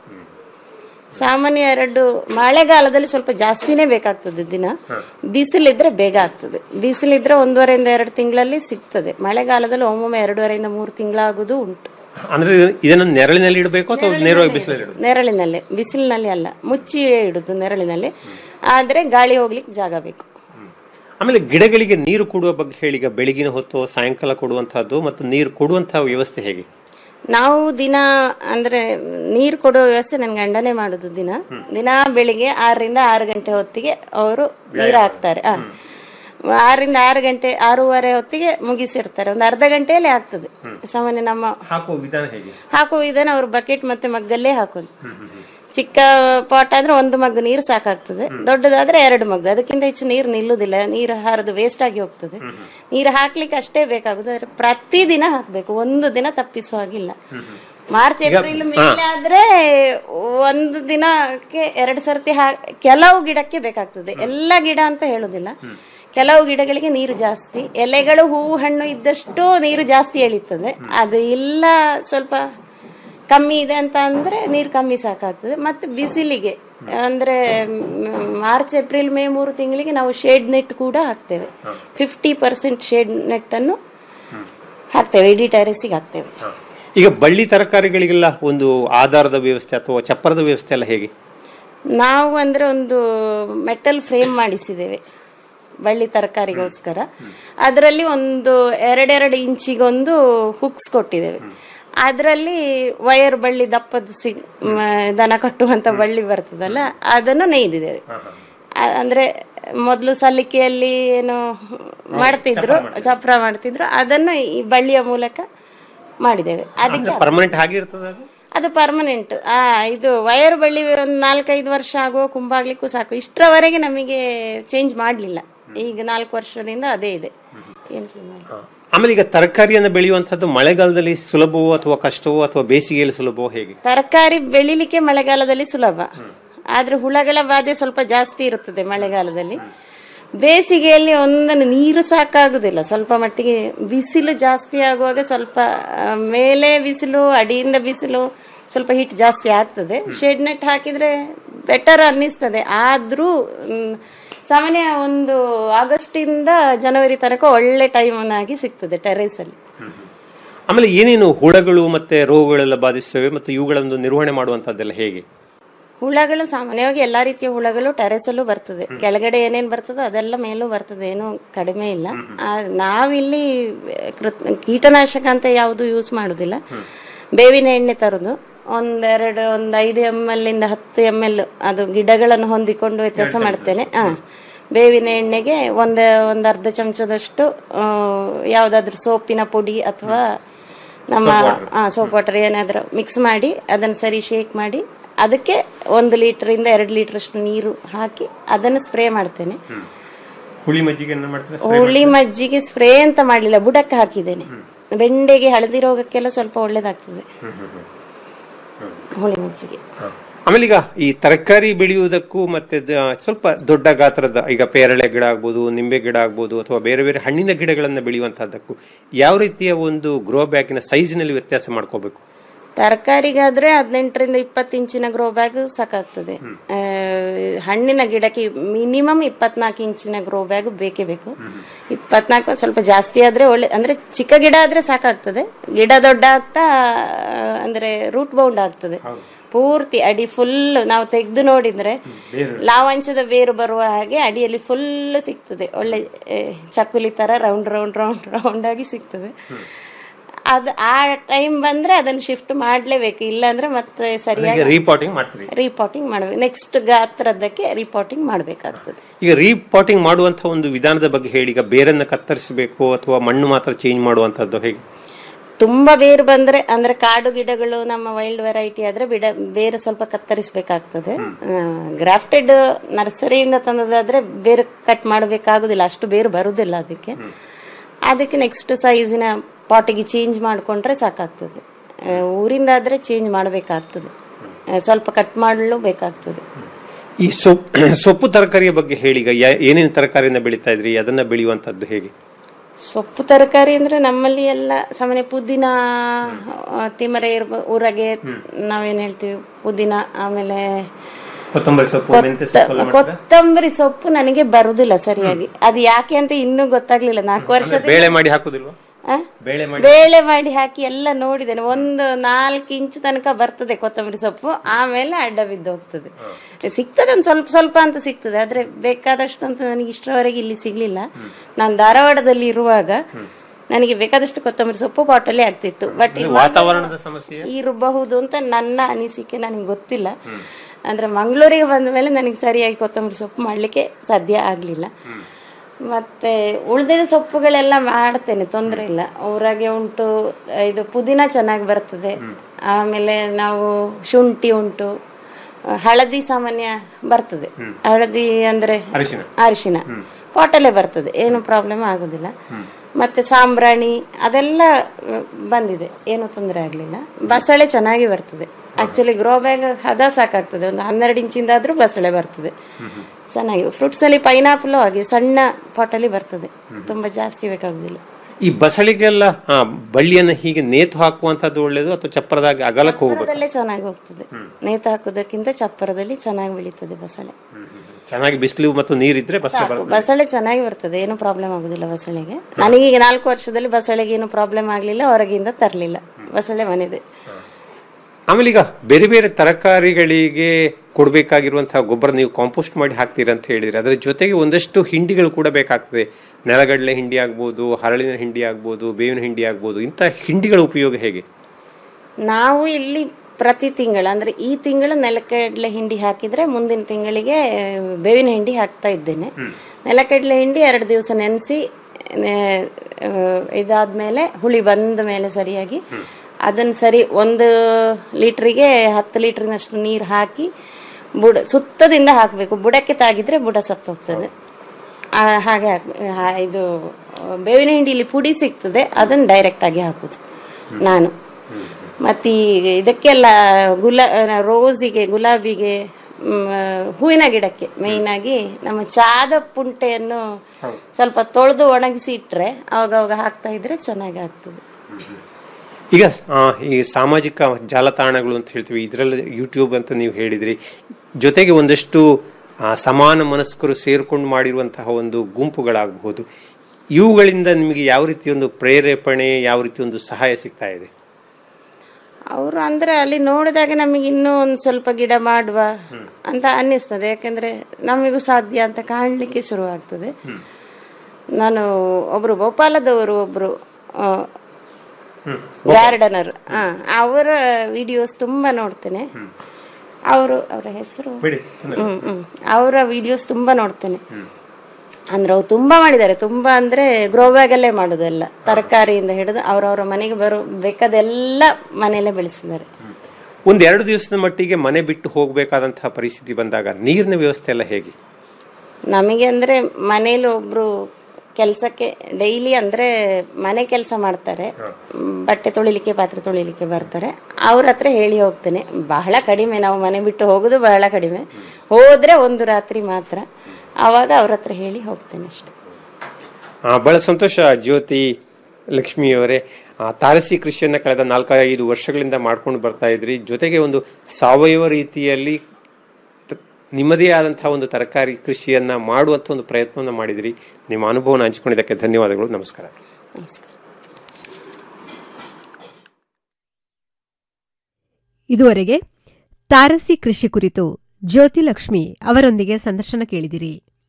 ಸಾಮಾನ್ಯ ಎರಡು ಮಳೆಗಾಲದಲ್ಲಿ ಸ್ವಲ್ಪ ಜಾಸ್ತಿನೇ ಬೇಕಾಗ್ತದೆ ದಿನ ಬಿಸಿಲಿದ್ರೆ ಬೇಗ ಆಗ್ತದೆ ಬಿಸಿಲಿದ್ರೆ ಒಂದೂವರೆಯಿಂದ ಎರಡು ತಿಂಗಳಲ್ಲಿ ಸಿಗ್ತದೆ ಮಳೆಗಾಲದಲ್ಲಿ ಒಮ್ಮೊಮ್ಮೆ ಎರಡೂವರೆಯಿಂದ ಮೂರು ತಿಂಗಳಾಗುದು ಉಂಟು ಅಂದ್ರೆ ಇದು- ಇದನ್ನ ನೆರಳಿನಲ್ಲಿ ಇಡಬೇಕು ಅಥವಾ ನೇರವಾಗಿ ಬಿಸಿಲಲ್ಲಿ ಇಡಬೇಕು ನೆರಳಿನಲ್ಲೇ ಬಿಸಿಲಿನಲ್ಲಿ ಅಲ್ಲ ಮುಚ್ಚಿ ಇಡುದು ನೆರಳಿನಲ್ಲಿ ಆದ್ರೆ ಗಾಳಿ ಹೋಗ್ಲಿಕ್ಕೆ ಜಾಗ ಬೇಕು ಆಮೇಲೆ ಗಿಡಗಳಿಗೆ ನೀರು ಕೊಡುವ ಬಗ್ಗೆ ಹೇಳಿ ಈಗ ಬೆಳಗಿನ ಹೊತ್ತು ಸಾಯಂಕಾಲ ಕೊಡುವಂತಹದ್ದು ಮತ್ತು ನೀರು ಕೊಡುವಂತಹ ವ್ಯವಸ್ಥೆ ಹೇಗೆ ನಾವು ದಿನ ಅಂದ್ರೆ ನೀರು ಕೊಡೋ ವ್ಯವಸ್ಥೆ ನನ್ ಗಂಡನೇ ಮಾಡುದು ದಿನ ದಿನ ಬೆಳಿಗ್ಗೆ ಆರರಿಂದ ಆರು ಗಂಟೆ ಹೊತ್ತಿಗೆ ಅವರು ನೀರು ಹಾಕ್ತಾರೆ ಆ. ಆರರಿಂದ ಆರು ಗಂಟೆ ಆರೂವರೆ ಹೊತ್ತಿಗೆ ಮುಗಿಸಿರ್ತಾರೆ ಒಂದು ಅರ್ಧ ಗಂಟೆಯಲ್ಲೇ ಆಗ್ತದೆ ಸಾಮಾನ್ಯ ನಮ್ಮ ಹಾಕುವ ವಿಧಾನ ಹೇಗೆ ಹಾಕುವ ವಿಧಾನ ಅವ್ರು ಬಕೆಟ್ ಮತ್ತೆ ಮಗ್ಗಲ್ಲೇ ಹಾಕೋದು ಚಿಕ್ಕ ಪಾಟ್ ಆದ್ರೆ ಒಂದು ಮಗ್ಗು ನೀರು ಸಾಕಾಗ್ತದೆ ದೊಡ್ಡದಾದ್ರೆ ಎರಡು ಮಗ್ಗು ಅದಕ್ಕಿಂತ ಹೆಚ್ಚು ನೀರು ನಿಲ್ಲುದಿಲ್ಲ ನೀರು ಹರಿದು ವೇಸ್ಟ್ ಆಗಿ ಹೋಗ್ತದೆ ನೀರು ಹಾಕ್ಲಿಕ್ಕೆ ಅಷ್ಟೇ ಬೇಕಾಗುದು ಆದ್ರೆ ಪ್ರತಿದಿನ ಹಾಕ್ಬೇಕು ಒಂದು ದಿನ ತಪ್ಪಿಸುವ ಹಾಗಿಲ್ಲ ಮಾರ್ಚ್ ಏಪ್ರಿಲ್ ಮೇಲೆ ಆದ್ರೆ ಒಂದು ದಿನಕ್ಕೆ ಎರಡು ಸರ್ತಿ ಹಾ ಕೆಲವು ಗಿಡಕ್ಕೆ ಬೇಕಾಗ್ತದೆ ಎಲ್ಲ ಗಿಡ ಅಂತ ಹೇಳುದಿಲ್ಲ ಕೆಲವು ಗಿಡಗಳಿಗೆ ನೀರು ಜಾಸ್ತಿ ಎಲೆಗಳು ಹೂವು ಹಣ್ಣು ಇದ್ದಷ್ಟು ನೀರು ಜಾಸ್ತಿ ಎಳೀತದೆ ಅದು ಇಲ್ಲ ಸ್ವಲ್ಪ ಕಮ್ಮಿ ಇದೆ ಅಂತ ಅಂದ್ರೆ ನೀರು ಕಮ್ಮಿ ಸಾಕಾಗ್ತದೆ ಮತ್ತೆ ಬಿಸಿಲಿಗೆ ಅಂದ್ರೆ ಮ್, ಮಾರ್ಚ್ ಏಪ್ರಿಲ್ ಮೇ ಮೂರು ತಿಂಗಳಿಗೆ ನಾವು ಶೇಡ್ ನೆಟ್ ಕೂಡ ಹಾಕ್ತೇವೆ ಫಿಫ್ಟಿ ಪರ್ಸೆಂಟ್ ಶೇಡ್ ನೆಟ್ ಅನ್ನು ಹಾಕ್ತೇವೆ ಇಡೀ ಟೆರೆಸಿಗೆ ಹಾಕ್ತೇವೆ ಈಗ ಬಳ್ಳಿ ತರಕಾರಿಗಳಿಗೆಲ್ಲ ಒಂದು ಆಧಾರದ ವ್ಯವಸ್ಥೆ ಅಥವಾ ಚಪ್ಪರದ ವ್ಯವಸ್ಥೆ ಎಲ್ಲ ಹೇಗೆ ನಾವು ಅಂದ್ರೆ ಒಂದು ಮೆಟಲ್ ಫ್ರೇಮ್ ಮಾಡಿಸಿದ್ದೇವೆ ಬಳ್ಳಿ ತರಕಾರಿಗೋಸ್ಕರ ಅದರಲ್ಲಿ ಒಂದು ಎರಡೆರಡು ಇಂಚಿಗೊಂದು ಹುಕ್ಸ್ ಕೊಟ್ಟಿದ್ದೇವೆ ಅದರಲ್ಲಿ ವಯರ್ ಬಳ್ಳಿ ದಪ್ಪದ ಸಿ ಮ, ದನ ಕಟ್ಟುವಂತ ಬಳ್ಳಿ ಬರ್ತದಲ್ಲ ಅದನ್ನು ನೇಯ್ದಿದ್ದೇವೆ ಆ- ಅಂದ್ರೆ ಮೊದಲು ಸಲ್ಲಿಕೆಯಲ್ಲಿ ಏನು ಮಾಡ್ತಿದ್ರು ಚಪ್ರ ಮಾಡ್ತಿದ್ರು ಅದನ್ನು ಈ ಬಳ್ಳಿಯ ಮೂಲಕ ಮಾಡಿದ್ದೇವೆ ಅದಕ್ಕೆ ಪರ್ಮನೆಂಟ್ ಹಾಗೆ ಇರ್ತದೆ ಅದು ಅದು ಪರ್ಮನೆಂಟ್ ಆ ಇದು ವಯರ್ ಬಳ್ಳಿ ಒಂದು ನಾಲ್ಕೈದು ವರ್ಷ ಆಗುವ ಕುಂಬಾಗ್ಲಿಕ್ಕೂ ಸಾಕು ಇಷ್ಟರವರೆಗೆ ನಮಗೆ ಚೇಂಜ್ ಮಾಡಲಿಲ್ಲ ಈಗ ನಾಲ್ಕು ವರ್ಷದಿಂದ ಅದೇ ಇದೆ ಏನು change ಮಾಡ್ಲಿಲ್ಲ. ಆಮೇಲೆ ಈಗ ತರಕಾರಿಯನ್ನು ಬೆಳೆಯುವಂತಹದ್ದು ಮಳೆಗಾಲದಲ್ಲಿ ಸುಲಭವೋ ಅಥವಾ ಕಷ್ಟವೋ ಅಥವಾ ಬೇಸಿಗೆಯಲ್ಲಿ ಸುಲಭವೋ ಹೇಗೆ ತರಕಾರಿ ಬೆಳಿಲಿಕ್ಕೆ ಮಳೆಗಾಲದಲ್ಲಿ ಸುಲಭ ಆದ್ರೆ ಹುಳಗಳ ಬಾಧೆ ಸ್ವಲ್ಪ ಜಾಸ್ತಿ ಇರುತ್ತದೆ ಮಳೆಗಾಲದಲ್ಲಿ ಬೇಸಿಗೆಯಲ್ಲಿ ಒಂದನ್ನು ನೀರು ಸಾಕಾಗುದಿಲ್ಲ ಸ್ವಲ್ಪ ಮಟ್ಟಿಗೆ ಬಿಸಿಲು ಜಾಸ್ತಿ ಆಗುವಾಗ ಸ್ವಲ್ಪ ಆ, ಮೇಲೆ ಬಿಸಿಲು ಅಡಿಯಿಂದ ಬಿಸಿಲು ಸ್ವಲ್ಪ ಹೀಟ್ ಜಾಸ್ತಿ ಆಗ್ತದೆ ಶೇಡ್ ನೆಟ್ ಹಾಕಿದ್ರೆ ಬೆಟರ್ ಅನ್ನಿಸ್ತದೆ ಆದ್ರೂ ಮ್, ಸಾಮಾನ್ಯ ಒಂದು ಆಗಸ್ಟ್ ಇಂದ ಜನವರಿ ತನಕ ಒಳ್ಳೆ ಟೈಮ್ ಆಗಿ ಸಿಗ್ತದೆ ಟೆರೇಸ್ ಅಲ್ಲಿ ಆಮೇಲೆ ಏನೇನು ಹುಳಗಳು ಮತ್ತೆ ರೋಗಗಳೆಲ್ಲ ಬಾಧಿಸ್ತವೆ ಮತ್ತು ಇವುಗಳನ್ನು ನಿರ್ವಹಣೆ ಮಾಡುವಂತಹದ್ದೆಲ್ಲ ಹೇಗೆ ಹುಳಗಳು ಸಾಮಾನ್ಯವಾಗಿ ಎಲ್ಲಾ ರೀತಿಯ ಹುಳಗಳು ಟೆರೆಸ್ ಅಲ್ಲೂ ಬರ್ತದೆ ಕೆಳಗಡೆ ಏನೇನ್ ಬರ್ತದೋ ಅದೆಲ್ಲ ಮೇಲೂ ಬರ್ತದೆ ಏನು ಕಡಿಮೆ ಇಲ್ಲ ಆ, ನಾವಿಲ್ಲಿ ಕೃತ್- ಕೀಟನಾಶಕ ಅಂತ ಯಾವುದು ಯೂಸ್ ಮಾಡುದಿಲ್ಲ ಬೇವಿನ ಎಣ್ಣೆ ತರುದು ಒಂದೆರಡು ಒಂದು ಐದು ಎಮ್ ಎಲ್ ಇಂದ ಹತ್ತು ಎಮ್ ಎಲ್ ಅದು ಗಿಡಗಳನ್ನು ಹೊಂದಿಕೊಂಡು ವ್ಯತ್ಯಾಸ ಮಾಡ್ತೇನೆ ಆ ಬೇವಿನ ಎಣ್ಣೆಗೆ ಒಂದ್ ಒಂದ್ ಅರ್ಧ ಚಮಚದಷ್ಟು ಆ, ಯಾವ್ದಾದ್ರು ಸೋಪಿನ ಪುಡಿ ಅಥವಾ ನಮ್ಮ ಸೋಪ್ ವಾಟರ್ ಏನಾದ್ರೂ ಮಿಕ್ಸ್ ಮಾಡಿ ಅದನ್ನ ಸರಿ ಶೇಕ್ ಮಾಡಿ ಅದಕ್ಕೆ ಒಂದು ಲೀಟರ್ ಇಂದ ಎರಡು ಲೀಟರ್ ಅಷ್ಟು ನೀರು ಹಾಕಿ ಅದನ್ನು ಸ್ಪ್ರೇ ಮಾಡ್ತೇನೆ ಹುಳಿ ಮಜ್ಜಿಗೆ ಏನ್ ಮಾಡ್ತಾರೆ ಹುಳಿ ಮಜ್ಜಿಗೆ ಸ್ಪ್ರೇ ಅಂತ ಮಾಡ್ಲಿಲ್ಲ ಬುಡಕ್ಕೆ ಹಾಕಿದ್ದೇನೆ ಬೆಂಡೆಗೆ ಹಳದಿ ರೋಗಕ್ಕೆಲ್ಲ ಸ್ವಲ್ಪ ಒಳ್ಳೇದಾಗ್ತದೆ ಹುಳಿ ಮಜ್ಜಿಗೆ ಆಮೇಲೆ ಈಗ ಈ ತರಕಾರಿ ಬೆಳೆಯುವುದಕ್ಕೂ ಮತ್ತೆ ದ- ಸ್ವಲ್ಪ ದೊಡ್ಡ ಗಾತ್ರದ ಈಗ ಪೇರಳೆ ಗಿಡ ಆಗ್ಬೋದು ನಿಂಬೆ ಗಿಡ ಆಗ್ಬೋದು ಅಥವಾ ಬೇರೆ ಬೇರೆ ಹಣ್ಣಿನ ಗಿಡಗಳನ್ನು ಬೆಳೆಯುವಂತಹದ್ದಕ್ಕೂ ಯಾವ ರೀತಿಯ ಒಂದು ಗ್ರೋ ಬ್ಯಾಗಿನ ಸೈಜಿನಲ್ಲಿ ವ್ಯತ್ಯಾಸ ಮಾಡ್ಕೋಬೇಕು ತರಕಾರಿಗಾದ್ರೆ ಹದಿನೆಂಟರಿಂದ ಇಪ್ಪತ್ತು ಇಂಚಿನ ಗ್ರೋ ಬ್ಯಾಗ್ ಸಾಕಾಗ್ತದೆ ಆ, ಹಣ್ಣಿನ ಗಿಡಕ್ಕೆ ಮಿನಿಮಮ್ ಇಪ್ಪತ್ನಾಲ್ಕು ಇಂಚಿನ ಗ್ರೋ ಬ್ಯಾಗ್ ಬೇಕೇ ಬೇಕು ಇಪ್ಪತ್ನಾಲ್ಕು ಸ್ವಲ್ಪ ಜಾಸ್ತಿ ಆದ್ರೆ ಒಳ್ಳೆ ಅಂದ್ರೆ ಚಿಕ್ಕ ಗಿಡ ಆದ್ರೆ ಸಾಕಾಗ್ತದೆ ಗಿಡ ದೊಡ್ಡ ಆಗ್ತಾ ಆ, ಅಂದ್ರೆ ರೂಟ್ ಬೌಂಡ್ ಆಗ್ತದೆ ಪೂರ್ತಿ ಅಡಿ ಫುಲ್ ನಾವು ತೆಗೆದು ನೋಡಿದ್ರೆ ಲಾವಂಚದ ಬೇರು ಬರುವ ಹಾಗೆ ಅಡಿಯಲ್ಲಿ ಫುಲ್ ಸಿಗ್ತದೆ ಒಳ್ಳೆ ಆ, ಚಕ್ಕುಲಿ ತರ ರೌಂಡ್ ರೌಂಡ್ ರೌಂಡ್ ರೌಂಡ್ ಆಗಿ ಸಿಗ್ತದೆ ಅದು ಆ ಟೈಮ್ ಬಂದ್ರೆ ಅದನ್ನ ಶಿಫ್ಟ್ ಮಾಡ್ಲೇಬೇಕು ಇಲ್ಲಾಂದ್ರೆ ಮತ್ತೆ ಸರಿಯಾಗಿ ರೀಪಾಟಿಂಗ್ ಮಾಡ್ತೀರಿ ರೀಪಾಟಿಂಗ್ ಮಾಡ್ಬೇಕು ನೆಕ್ಸ್ಟ್ ಗಾತ್ರದಕ್ಕೆ ರೀಪಾಟಿಂಗ್ ಮಾಡ್ಬೇಕಾಗ್ತದೆ ಈಗ ರೀಪಾಟಿಂಗ್ ಮಾಡುವಂತ ಒಂದು ವಿಧಾನದ ಬಗ್ಗೆ ಹೇಳಿ ಈಗ ಬೇರನ್ನ ಕತ್ತರಿಸಬೇಕು ಅಥವಾ ಮಣ್ಣು ಮಾತ್ರ ಚೇಂಜ್ ಮಾಡುವಂತದ್ದು ಹೇಗೆ ತುಂಬಾ ಬೇರು ಬಂದ್ರೆ ಅಂದ್ರೆ ಕಾಡು ಗಿಡಗಳು ನಮ್ಮ ವೈಲ್ಡ್ ವೆರೈಟಿ ಆದ್ರೆ ಬಿಡ ಬೇರೆ ಸ್ವಲ್ಪ ಕತ್ತರಿಸಬೇಕಾಗ್ತದೆ ಗ್ರಾಫ್ಟೆಡ್ ನರ್ಸರಿಯಿಂದ ತಂದದಾದ್ರೆ ಬೇರೆ ಕಟ್ ಮಾಡಬೇಕಾಗುದಿಲ್ಲ ಅಷ್ಟು ಬೇರು ಬರುದಿಲ್ಲ ಅದಕ್ಕೆ ಅದಕ್ಕೆ ನೆಕ್ಸ್ಟ್ ಸೈಜಿನ ಪಾಟಿಗೆ ಚೇಂಜ್ ಮಾಡ್ಕೊಂಡ್ರೆ ಸಾಕಾಗ್ತದೆ ಆ, ಊರಿಂದಾದ್ರೆ ಚೇಂಜ್ ಮಾಡಬೇಕಾಗ್ತದೆ ಸ್ವಲ್ಪ ಕಟ್ ಮಾಡಲು ಬೇಕಾಗ್ತದೆ ಈ ಸೊಪ್ಪು ಸೊಪ್ಪು ತರಕಾರಿಯ ಬಗ್ಗೆ ಹೇಳಿ ಈಗ ಯಾ- ಏನೇನು ತರಕಾರಿಯನ್ನ ಬೆಳೀತಾ ಇದ್ರಿ ಅದನ್ನ ಬೆಳೆಯುವಂತದ್ದು ಹೇಗೆ ಸೊಪ್ಪು ತರಕಾರಿ ಅಂದ್ರೆ ನಮ್ಮಲ್ಲಿ ಎಲ್ಲ ಸಾಮಾನ್ಯ ಪುದೀನ ಆ, ತಿಮರೆ ಇರ್ಬ ಊರಗೆ ನಾವೇನ್ ಹೇಳ್ತೀವಿ ಪುದೀನ ಆಮೇಲೆ ಕೊತ್ತಂಬರಿ ಸೊಪ್ಪು ಮೆಂತ್ಯ ಸೊಪ್ಪು ಎಲ್ಲ ಮಾಡ್ತೀರಾ? ಕೊತ್ತಂಬರಿ ಸೊಪ್ಪು ನನಗೆ ಬರುದಿಲ್ಲ ಸರಿಯಾಗಿ ಅದು ಯಾಕೆ ಅಂತ ಇನ್ನೂ ಗೊತ್ತಾಗ್ಲಿಲ್ಲ ನಾಲ್ಕು ವರ್ಷದ ಬೇಳೆ ಮಾಡಿ ಹಾಕುದಿಲ್ವಾ ಆ? ಬೇಳೆ ಮಾಡಿ ಬೇಳೆ ಮಾಡಿ ಹಾಕಿ ಎಲ್ಲ ನೋಡಿದ್ದೇನೆ ಒಂದು ನಾಲ್ಕು ಇಂಚು ತನಕ ಬರ್ತದೆ ಕೊತ್ತಂಬರಿ ಸೊಪ್ಪು ಆಮೇಲೆ ಅಡ್ಡ ಬಿದ್ದು ಹೋಗ್ತದೆ ಸಿಗ್ತದೆ ಒಂದು ಸ್ವಲ್ಪ ಸ್ವಲ್ಪ ಅಂತ ಸಿಗ್ತದೆ ಆದ್ರೆ ಬೇಕಾದಷ್ಟು ಅಂತ ನನಗೆ ಇಷ್ಟರವರೆಗೆ ಇಲ್ಲಿ ಸಿಗ್ಲಿಲ್ಲ ನಾನು ಧಾರವಾಡದಲ್ಲಿ ಇರುವಾಗ ನನಗೆ ಬೇಕಾದಷ್ಟು ಕೊತ್ತಂಬರಿ ಸೊಪ್ಪು ಬಾಟಲಿ ಆಗ್ತಿತ್ತು ಬಟ್ ವಾತಾವರಣದ ಸಮಸ್ಯೆ ಇರಬಹುದು ಅಂತ ನನ್ನ ಅನಿಸಿಕೆ ನನಗೆ ಗೊತ್ತಿಲ್ಲ ಅಂದ್ರೆ ಮಂಗಳೂರಿಗೆ ಬಂದ ಮೇಲೆ ನನಗೆ ಸರಿಯಾಗಿ ಕೊತ್ತಂಬರಿ ಸೊಪ್ಪು ಮಾಡ್ಲಿಕ್ಕೆ ಸಾಧ್ಯ ಆಗ್ಲಿಲ್ಲ ಮತ್ತೆ ಉಳಿದಿದ ಸೊಪ್ಪುಗಳೆಲ್ಲ ಮಾಡ್ತೇನೆ ತೊಂದರೆ ಇಲ್ಲ ಊರಾಗೆ ಉಂಟು ಇದು ಪುದೀನ ಚೆನ್ನಾಗಿ ಬರ್ತದೆ ಆಮೇಲೆ ನಾವು ಶುಂಠಿ ಉಂಟು ಹಳದಿ ಸಾಮಾನ್ಯ ಬರ್ತದೆ ಹಳದಿ ಅಂದ್ರೆ ಅರಿಶಿನ. ಅರಿಶಿನ ಪಾಟಲ್ಲೇ ಬರ್ತದೆ ಏನು ಪ್ರಾಬ್ಲಮ್ ಆಗುದಿಲ್ಲ ಮತ್ತೆ ಸಾಂಬ್ರಾಣಿ ಅದೆಲ್ಲ ಆ, ಬಂದಿದೆ ಏನು ತೊಂದರೆ ಆಗ್ಲಿಲ್ಲ ಬಸಳೆ ಚೆನ್ನಾಗಿ ಬರ್ತದೆ ಆಕ್ಚುಲಿ ಗ್ರೋ ಬ್ಯಾಗ್ ಹದ ಸಾಕಾಗ್ತದೆ ಒಂದು ಹನ್ನೆರಡು ಇಂಚಿಂದ ಆದ್ರೂ ಬಸಳೆ ಬರ್ತದೆ ಚೆನ್ನಾಗಿ ಫ್ರೂಟ್ಸ್ ಅಲ್ಲಿ ಪೈನಾಪಲ್ ಹಾಗೆ ಸಣ್ಣ ಪಾಟಲ್ಲಿ ಬರ್ತದೆ ತುಂಬಾ ಜಾಸ್ತಿ ಬೇಕಾಗುದಿಲ್ಲ ಈ ಬಸಳಿಗೆಲ್ಲ ಹಾ ಬಳ್ಳಿಯನ್ನ ಹೀಗೆ ನೇತು ಹಾಕುವಂತದ್ದು ಒಳ್ಳೇದು ಅಥವಾ ಚಪ್ಪರದಾಗ ಅಗಲಕ್ಕೆ ಹೋಗ್ಬೇಕು ಚಪ್ಪರದಲ್ಲೇ ಚೆನ್ನಾಗಿ ಹೋಗ್ತದೆ ನೇತು ಹಾಕೋದಕ್ಕಿಂತ ಚಪ್ಪರದಲ್ಲಿ ಚೆನ್ನಾಗಿ ಬೆಳೀತದೆ ಬಸಳೆ ಚೆನ್ನಾಗಿ ಬಿಸಿಲು ಮತ್ತು ನೀರಿದ್ರೆ ಬಸಳೆ ಸಾಕು ಬರ್ತದೆ ಬಸಳೆ ಚೆನ್ನಾಗಿ ಬರ್ತದೆ ಏನು ಪ್ರಾಬ್ಲಮ್ ಆಗುದಿಲ್ಲ ಬಸಳೆಗೆ ನನಗೀಗ ನಾಲ್ಕು ವರ್ಷದಲ್ಲಿ ಬಸಳೆಗೆ ಏನು ಪ್ರಾಬ್ಲಮ್ ಆಗ್ಲಿಲ್ಲ ಹೊರಗಿಂದ ತರಲಿಲ್ಲ ಬಸಳೆ ಮನೆದೆ ಆಮೇಲೆ ಈಗ ಬೇರೆ ಬೇರೆ ತರಕಾರಿಗಳಿಗೆ ಕೊಡಬೇಕಾಗಿರುವಂತಹ ಗೊಬ್ಬರ ನೀವು ಕಾಂಪೋಸ್ಟ್ ಮಾಡಿ ಹಾಕ್ತೀರಾ ಅಂತ ಹೇಳಿದ್ರೆ ಅದರ ಜೊತೆಗೆ ಒಂದಷ್ಟು ಹಿಂಡಿಗಳು ಕೂಡ ಬೇಕಾಗ್ತದೆ ನೆಲಗಡಲೆ ಹಿಂಡಿ ಆಗ್ಬೋದು ಹರಳಿನ ಹಿಂಡಿ ಆಗ್ಬೋದು ಬೇವಿನ ಹಿಂಡಿ ಆಗ್ಬೋದು ಇಂಥ ಹಿಂಡಿಗಳ ಉಪಯೋಗ ಹೇಗೆ ನಾವು ಇಲ್ಲಿ ಪ್ರತಿ ತಿಂಗಳು ಅಂದ್ರೆ ಈ ತಿಂಗಳು ನೆಲಕಡಲೆ ಹಿಂಡಿ ಹಾಕಿದ್ರೆ ಮುಂದಿನ ತಿಂಗಳಿಗೆ ಬೇವಿನ ಹಿಂಡಿ ಹಾಕ್ತಾ ಇದ್ದೇನೆ ನೆಲಕಡಲೆ ಹಿಂಡಿ ಎರಡು ದಿವಸ ನೆನೆಸಿ ಇದಾದ್ಮೇಲೆ ಹುಳಿ ಬಂದ ಮೇಲೆ ಸರಿಯಾಗಿ ಅದನ್ನ ಸರಿ ಒಂದು ಲೀಟ್ರಿಗೆ ಹತ್ತು ಲೀಟ್ರಿನಷ್ಟು ನೀರು ಹಾಕಿ ಬುಡ ಸುತ್ತದಿಂದ ಹಾಕಬೇಕು ಬುಡಕ್ಕೆ ತಾಗಿದ್ರೆ ಬುಡ ಸತ್ತೋಗ್ತದೆ ಆ, ಹಾಗೆ ಹಾಕ್ ಹಾ- ಇದು ಬೇವಿನ ಹಿಂಡಿಲಿ ಪುಡಿ ಸಿಗ್ತದೆ ಅದನ್ನ ಡೈರೆಕ್ಟ್ ಆಗಿ ಹಾಕುದು ನಾನು ಮತ್ತೆ ಈ ಇದಕ್ಕೆಲ್ಲ ಗುಲಾ ರೋಸಿಗೆ ಗುಲಾಬಿಗೆ ಮ್, ಹೂವಿನ ಗಿಡಕ್ಕೆ ಮೇಯ್ನ್ ಆಗಿ ನಮ್ಮ ಚಾದ ಪುಂಟೆಯನ್ನು ಸ್ವಲ್ಪ ತೊಳೆದು ಒಣಗಿಸಿ ಇಟ್ರೆ ಅವಾಗ ಅವಾಗ ಹಾಕ್ತಾ ಇದ್ರೆ ಚೆನ್ನಾಗಿ ಆಗ್ತದೆ ಈಗ ಆ, ಈ ಸಾಮಾಜಿಕ ಜಾಲತಾಣಗಳು ಅಂತ ಹೇಳ್ತೀವಿ ಇದರಲ್ಲಿ ಯೂಟ್ಯೂಬ್ ಅಂತ ನೀವು ಹೇಳಿದ್ರಿ ಜೊತೆಗೆ ಒಂದಷ್ಟು ಆ, ಸಮಾನ ಮನಸ್ಕರು ಸೇರ್ಕೊಂಡು ಮಾಡಿರುವಂತಹ ಒಂದು ಗುಂಪುಗಳಾಗಬಹುದು ಇವುಗಳಿಂದ ನಿಮಗೆ ಯಾವ ರೀತಿ ಒಂದು ಪ್ರೇರೇಪಣೆ ಯಾವ ರೀತಿ ಒಂದು ಸಹಾಯ ಸಿಗ್ತಾ ಇದೆ ಅವರು ಅಂದ್ರೆ ಅಲ್ಲಿ ನೋಡಿದಾಗ ನಮಗೆ ಇನ್ನೂ ಒಂದು ಸ್ವಲ್ಪ ಗಿಡ ಮಾಡುವ ಅಂತ ಅನ್ನಿಸ್ತದೆ ಯಾಕಂದ್ರೆ ನಮಗೂ ಸಾಧ್ಯ ಅಂತ ಕಾಣಲಿಕ್ಕೆ ಶುರು ಆಗ್ತದೆ ನಾನು ಒಬ್ರು ಭೋಪಾಲದವರು ಒಬ್ರು ಗಾರ್ಡನರ್ ಅವರ ವಿಡಿಯೋಸ್ ತುಂಬಾ ನೋಡ್ತೇನೆ ಅವರು ಅವರ ಹೆಸರು ಹ್ಮ್ ಹ್ಮ್ ಅವರ ವಿಡಿಯೋಸ್ ತುಂಬಾ ನೋಡ್ತೇನೆ ಅಂದ್ರೆ ಅವ್ರು ತುಂಬಾ ಮಾಡಿದ್ದಾರೆ ತುಂಬಾ ಅಂದ್ರೆ ಗ್ರೋ ಬ್ಯಾಗ್ ಅಲ್ಲೇ ಮಾಡುದೆಲ್ಲ ತರಕಾರಿಯಿಂದ ಹಿಡಿದು ಅವ್ರವ್ರ ಮನೆಗೆ ಬರೋ ಬೇಕಾದೆಲ್ಲ ಮನೆಯಲ್ಲೇ ಬೆಳೆಸಿದ್ದಾರೆ ಒಂದು ಎರಡು ದಿವಸದ ಮಟ್ಟಿಗೆ ಮನೆ ಬಿಟ್ಟು ಹೋಗಬೇಕಾದಂತಹ ಪರಿಸ್ಥಿತಿ ಬಂದಾಗ ನೀರಿನ ವ್ಯವಸ್ಥೆ ಎಲ್ಲ ಹೇಗೆ ನಮಗೆ ಅಂದ್ರೆ ಮನೇಲಿ ಒಬ್ರು ಕೆಲಸಕ್ಕೆ ಡೈಲಿ ಅಂದ್ರೆ ಮನೆ ಕೆಲಸ ಮಾಡ್ತಾರೆ ಮ್, ಬಟ್ಟೆ ತೊಳಿಲಿಕ್ಕೆ ಪಾತ್ರೆ ತೊಳಿಲಿಕ್ಕೆ ಬರ್ತಾರೆ ಅವ್ರ ಹತ್ರ ಹೇಳಿ ಹೋಗ್ತೇನೆ ಬಹಳ ಕಡಿಮೆ ನಾವು ಮನೆ ಬಿಟ್ಟು ಹೋಗುದು ಬಹಳ ಕಡಿಮೆ ಹೋದ್ರೆ ಒಂದು ರಾತ್ರಿ ಮಾತ್ರ ಆವಾಗ ಅವ್ರ ಹತ್ರ ಹೇಳಿ ಹೋಗ್ತೇನೆ ಅಷ್ಟೆ ಆ, ಬಹಳ ಸಂತೋಷ ಜ್ಯೋತಿ ಲಕ್ಷ್ಮಿಯವರೇ ಆ, ತಾರಸಿ ಕೃಷಿಯನ್ನ ಕಳೆದ ನಾಲ್ಕೈದು ವರ್ಷಗಳಿಂದ ಮಾಡ್ಕೊಂಡು ಬರ್ತಾ ಇದ್ರಿ ಜೊತೆಗೆ ಒಂದು ಸಾವಯವ ರೀತಿಯಲ್ಲಿ ತ- ನಿಮ್ಮದೇ ಆದಂತಹ ಒಂದು ತರಕಾರಿ ಕೃಷಿಯನ್ನ ಮಾಡುವಂತ ಒಂದು ಪ್ರಯತ್ನವನ್ನ ಮಾಡಿದಿರಿ ನಿಮ್ಮ ಅನುಭವನ ಹಂಚಿಕೊಂಡಿದ್ದಕ್ಕೆ ಧನ್ಯವಾದಗಳು ನಮಸ್ಕಾರ ಇದುವರೆಗೆ ತಾರಸಿ ಕೃಷಿ ಕುರಿತು ಜ್ಯೋತಿಲಕ್ಷ್ಮಿ ಅವರೊಂದಿಗೆ ಸಂದರ್ಶನ ಕೇಳಿದಿರಿ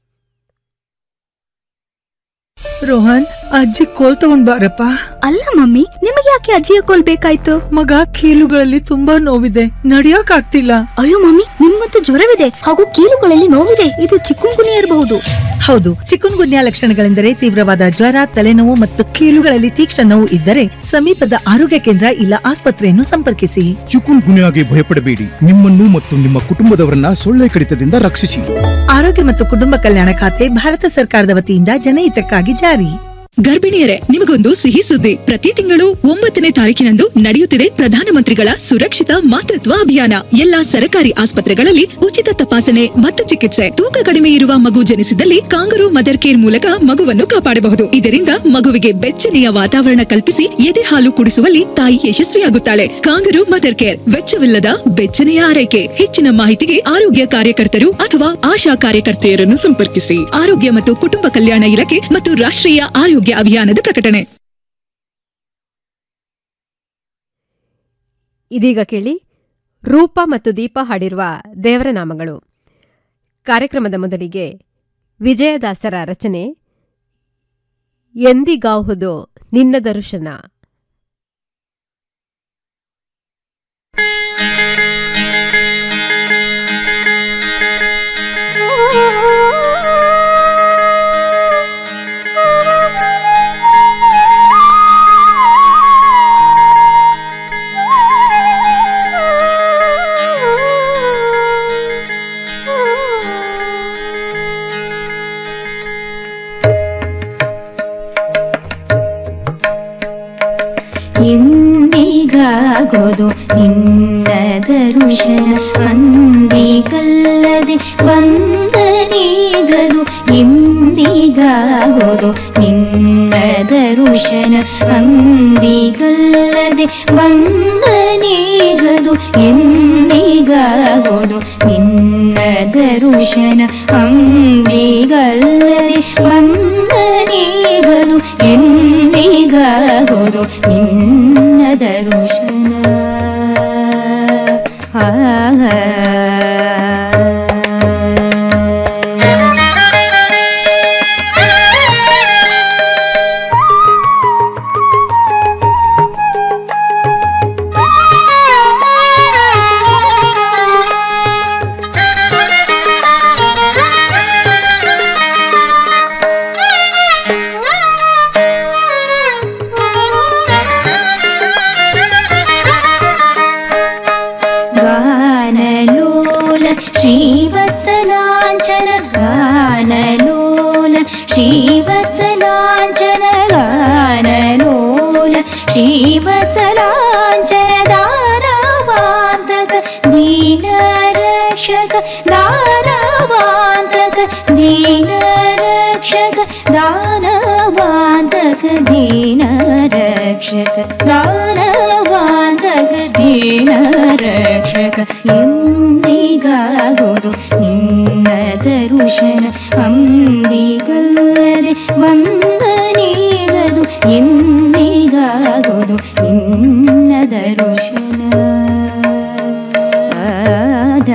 ರೋಹನ್ ಅಜ್ಜಿ ಕೋಲ್ ತಗೊಂಡ್ ಬಾರಪ್ಪ ಅಲ್ಲ ಮಮ್ಮಿ ನಿಮಗೆ ಯಾಕೆ ಅಜ್ಜಿಯ ಕೋಲ್ ಬೇಕಾಯ್ತು ಮಗ ಕೀಲುಗಳಲ್ಲಿ ತುಂಬಾ ನೋವಿದೆ ನಡಿಯಕ್ ಆಗ್ತಿಲ್ಲ ಅಯ್ಯೋ ಮಮ್ಮಿ ನಿಮ್ಗಂತೂ ಜ್ವರವಿದೆ ಹಾಗೂ ಕೀಲುಗಳಲ್ಲಿ ನೋವಿದೆ ಇದು ಚಿಕ್ಕುಂಗುನಿ ಇರಬಹುದು ಹೌದು ಚಿಕುನ್ ಗುನ್ಯಾ ಲಕ್ಷಣಗಳೆಂದರೆ ತೀವ್ರವಾದ ಜ್ವರ ತಲೆನೋವು ಮತ್ತು ಕೀಲುಗಳಲ್ಲಿ ತೀಕ್ಷ್ಣ ನೋವು ಇದ್ದರೆ ಸಮೀಪದ ಆರೋಗ್ಯ ಕೇಂದ್ರ ಇಲ್ಲ ಆಸ್ಪತ್ರೆಯನ್ನು ಸಂಪರ್ಕಿಸಿ ಚಿಕುನ್ ಗುನ್ಯಾಗೆ ಭಯಪಡಬೇಡಿ ನಿಮ್ಮನ್ನು ಮತ್ತು ನಿಮ್ಮ ಕುಟುಂಬದವರನ್ನ ಸೊಳ್ಳೆ ಕಡಿತದಿಂದ ರಕ್ಷಿಸಿ ಆರೋಗ್ಯ ಮತ್ತು ಕುಟುಂಬ ಕಲ್ಯಾಣ ಖಾತೆ ಭಾರತ ಸರ್ಕಾರದ ವತಿಯಿಂದ ಜನಹಿತಕ್ಕಾಗಿ ಜಾರಿ ಗರ್ಭಿಣಿಯರೇ ನಿಮಗೊಂದು ಸಿಹಿ ಸುದ್ದಿ ಪ್ರತಿ ತಿಂಗಳು ಒಂಬತ್ತನೇ ತಾರೀಕಿನಂದು ನಡೆಯುತ್ತಿದೆ ಪ್ರಧಾನಮಂತ್ರಿಗಳ ಸುರಕ್ಷಿತ ಮಾತೃತ್ವ ಅಭಿಯಾನ ಎಲ್ಲಾ ಸರ್ಕಾರಿ ಆಸ್ಪತ್ರೆಗಳಲ್ಲಿ ಉಚಿತ ತಪಾಸಣೆ ಮತ್ತು ಚಿಕಿತ್ಸೆ ತೂಕ ಕಡಿಮೆ ಇರುವ ಮಗು ಜನಿಸಿದಲ್ಲಿ ಕಾಂಗರು ಮದರ್ ಕೇರ್ ಮೂಲಕ ಮಗುವನ್ನು ಕಾಪಾಡಬಹುದು ಇದರಿಂದ ಮಗುವಿಗೆ ಬೆಚ್ಚನೆಯ ವಾತಾವರಣ ಕಲ್ಪಿಸಿ ಎದೆ ಹಾಲು ಕುಡಿಸುವಲ್ಲಿ ತಾಯಿ ಯಶಸ್ವಿಯಾಗುತ್ತಾಳೆ ಕಾಂಗರು ಮದರ್ ಕೇರ್ ವೆಚ್ಚವಿಲ್ಲದ ಬೆಚ್ಚನೆಯ ಆರೈಕೆ ಹೆಚ್ಚಿನ ಮಾಹಿತಿಗೆ ಆರೋಗ್ಯ ಕಾರ್ಯಕರ್ತರು ಅಥವಾ ಆಶಾ ಕಾರ್ಯಕರ್ತೆಯರನ್ನು ಸಂಪರ್ಕಿಸಿ ಆರೋಗ್ಯ ಮತ್ತು ಕುಟುಂಬ ಕಲ್ಯಾಣ ಇಲಾಖೆ ಮತ್ತು ರಾಷ್ಟ್ರೀಯ ಆರೋಗ್ಯ ಅಭಿಯಾನದ ಪ್ರಕಟಣೆ ಇದೀಗ ಕೇಳಿ ರೂಪ ಮತ್ತು ದೀಪ ಹಾಡಿರುವ ದೇವರ ನಾಮಗಳು ಕಾರ್ಯಕ್ರಮದ ಮೊದಲಿಗೆ ವಿಜಯದಾಸರ ರಚನೆ ಎಂದಿಗಾಹುದು ನಿನ್ನ ದರ್ಶನ ಎಂದಿಗಾಗೋದು ನಿನ್ನ ದರುಶನ ಅಂದಿಗಲ್ಲದೆ ಬಂದನೀಗದು ಎಂದಿಗಾಗೋದು ನಿನ್ನ ದರುಶನ ಅಂದಿಗಲ್ಲದೆ ಬಂದನೀಗದು ಎಂದಿಗಾಗೋದು ನಿನ್ನ ದರುಶನ ಅಂದಿಗಲ್ಲದೆ ಬಂದನೀಗದು ಎಂದಿಗಾಗೋದು ನಿನ್ನ ದರುಶನ ಆ गानलोल श्रीवत्सलाञ्चन गानलोल श्रीवत्सलाञ्चन गानलोल श्रीवत्सलाञ्चन दानवान्तक दीनरक्षक दानवान्तक दीनरक्षक दानवान्तक दीनरक्षक दानवान्तक ದೀನರಕ್ಷಕ ಎಂದಿಗಾಗೋದು ನಿನ್ನ ದರುಶನ ಅಂದಿಗಲ್ಲದೆ ಬಂದನೀಗದು ಎಂದಿಗಾಗೋದು ನಿನ್ನ ದರುಶನ ಆದ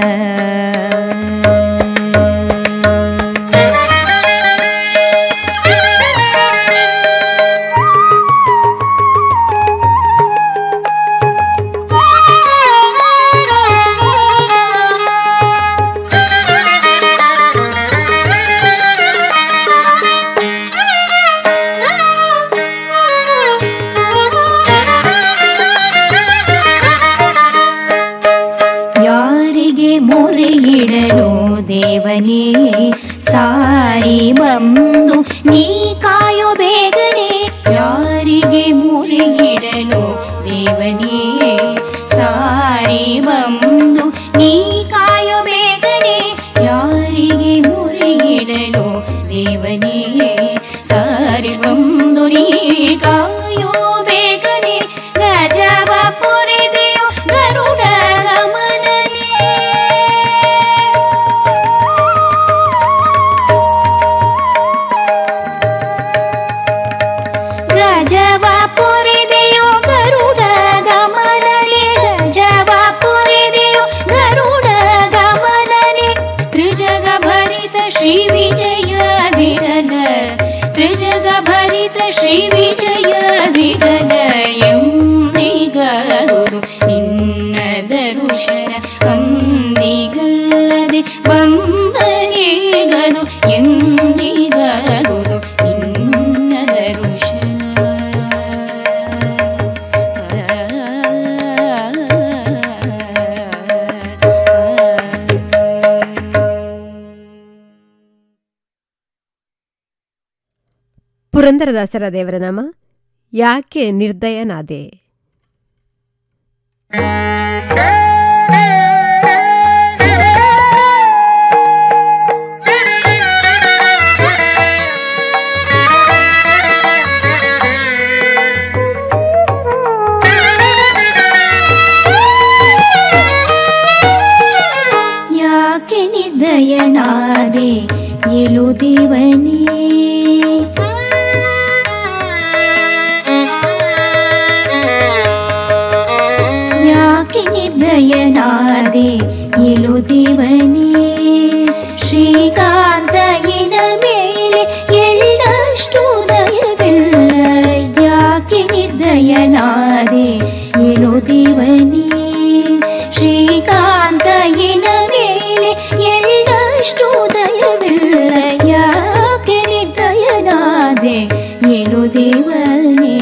ಯಾರಿಗೆ ಮೊರೆಯಿಡಲು ದೇವನೇ ಸಾರಿ ಬಂದು ನೀ ಕಾಯೋ ಬೇಗನೆ ಯಾರಿಗೆ ಮೊರೆಯಿಡಲು ದೇವನೇ ಸಾರಿ ಬಂದು ನೀ ಕಾಯೋ ಬೇಗನೆ ಯಾರಿಗೆ ಮೊರೆಯಿಡಲು ದೇವನೇ ಸಾರಿ ಬಂದು ನೀ ಕಾಯೋ ಬೇಗನೆ ಶ್ರೀ ವಿಜಯ ವಿಠಲ ಎಂದಿಗದು ನಿನ್ನ ದರುಶನ ಅಂದಿಗಲ್ಲದೆ ಬಂದನಿಗದು ಎಂದಿಗದು ನಿನ್ನ ದರುಶನ ಪುರಂದರದಾಸರ ದೇವರ ನಾಮ ಯಾಕೆ ನಿರ್ದಯನಾದೆ ಯಾಕೆ ನಿರ್ದಯನಾದೆ ಎಲುದೇವನೇ ಯಾಕೆ ನಿರ್ದಯನಾದೆ ಎಲುದೇವನೇ ಶ್ರೀಕಾಂತಯ್ಯನ ಮೇಲೆ ಎಳ್ಳಷ್ಟು ದಯವಿಲ್ಲ ಯಾಕೆ ನಿರ್ದಯನಾದೆ ಎಲುದೇವನೇ ಶ್ರೀಕಾಂತಯ್ಯನ ಮೇಲೆ ಎಳ್ಳಷ್ಟು ದಯವಿಲ್ಲ ಯಾಕೆ ನಿರ್ದಯನಾದೆ ಎಲು ದೇವನೇ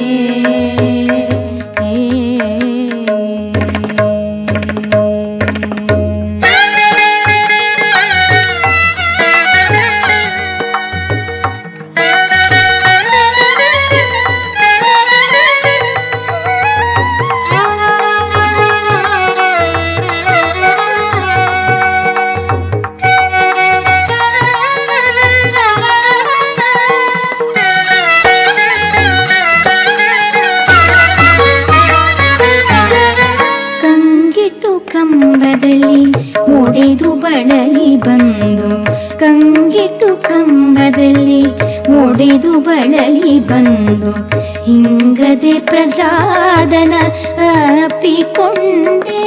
ಕಂಗಿಟ್ಟು ಕಂಬದಲ್ಲಿ ಒಡೆದು ಬಳಲಿ ಬಂದು ಕಂಗಿಟ್ಟು ಕಂಬದಲ್ಲಿ ಒಡೆದು ಬಳಲಿ ಬಂದು ಹಿಂಗದೆ ಪ್ರಹ್ಲಾದನ ಅಪ್ಪಿಕೊಂಡೆ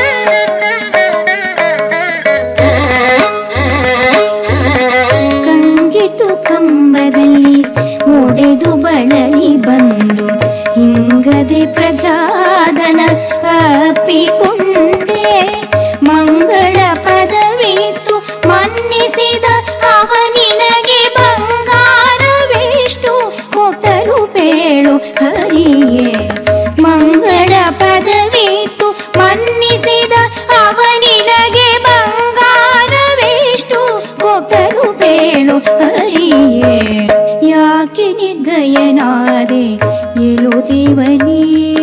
ಕಂಗಿಟ್ಟು ಕಂಬದಲ್ಲಿ ಒಡೆದು ಬಳಲಿ ಬಂದು ಹಿಂಗದೆ ಪ್ರಹ್ಲಾದನ ಅಪ್ಪಿಕೊಂಡೆ ಮಂಗಳ ಪದವಿತ್ತು ಮನ್ನಿಸಿದ ಅವನಿನಗೆ ಬಂಗಾರವೆಷ್ಟು ಕೊಟ್ಟರು ಬೇಳು ಹರಿಯೇ ಮಂಗಳ ಪದವಿತ್ತು ಮನ್ನಿಸಿದ ಅವನಿನಗೆ ಬಂಗಾರವೆಷ್ಟು ಕೊಟ್ಟರು ಬೇಳು ಹರಿಯೇ ಯಾಕೆ ನಿರ್ದಯನಾದೆ ಎಲು ದೇವನೇ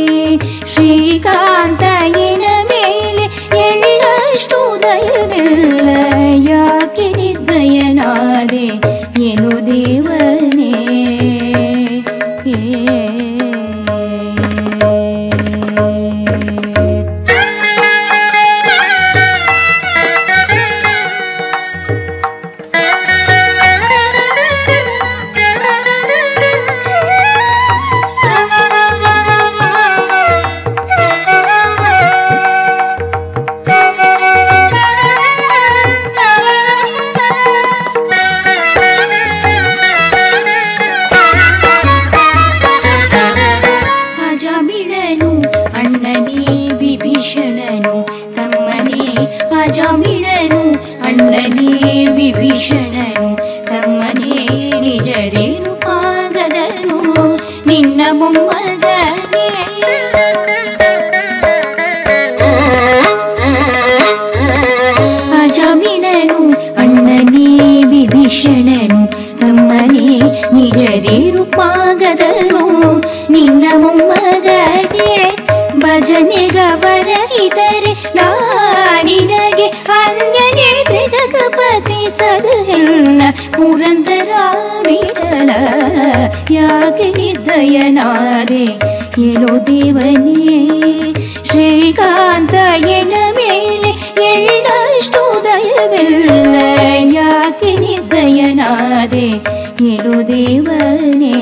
ಶ್ರೀಕಾಂತಯ್ಯನ ಮೇಲೆ ಎಳ್ಳಷ್ಟು ದಯವಿಲ್ಲ ಯಾಕೆ ನಿರ್ದಯನಾದೆ ಎಲು ದೇವನೇ ಅಜಾಮಿಳನು ಅಣ್ಣನೇ ವಿಭೀಷಣನು ತಮ್ಮನೇ ಅಜಾಮಿಳನು ಅಣ್ಣನೇ ವಿಭೀಷಣನು ತಮ್ಮನೇ ನಿಜರೇನು ಪಾಗದನು ನಿನ್ನ ಮೊಮ್ಮಗನೇ ಅಜಾಮಿಳನು ಅಣ್ಣನೇ ವಿಭೀಷಣನು ತಮ್ಮನೇ ನಿಜರೇರು ಪಾಗದನು ನಿನ್ನ ಮೊಮ್ಮಗನೇ ಭಜನೆಗವರಹಿದರೆ ನಾನಿನಗೆ ಅನ್ಯನೇ ಜಗಪತಿ ಸದಹೆಲ್ಲ ಪುರಂದರ ಬಿಡಲ ಯಾಕೆ ನಿರ್ದಯನಾದೆ ಎಲೋ ದೇವನೇ ಶ್ರೀಕಾಂತಯ್ಯನ ಮೇಲೆ ಎಳ್ಳಷ್ಟು ದಯವಿಲ್ಲ ಯಾಕೆ ನಿರ್ದಯನಾದೆ ಎಲೋ ದೇವನೇ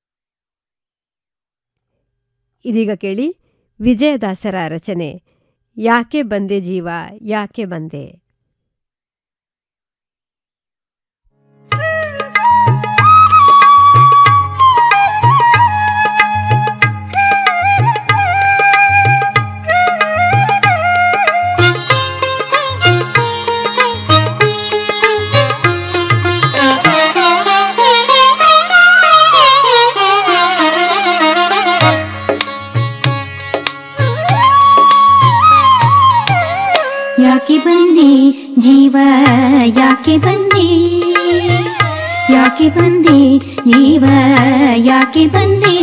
ಇದೀಗ ಕೇಳಿ ವಿಜಯದಾಸರ ರಚನೆ ಯಾಕೆ ಬಂದೆ ಜೀವ ಯಾಕೆ ಬಂದೆ ಯಾಕೆ ಬಂದೆ ಜೀವ ಯಾಕೆ ಬಂದೆ ಯಾಕೆ ಬಂದೆ ಜೀವ ಯಾಕೆ ಬಂದೆ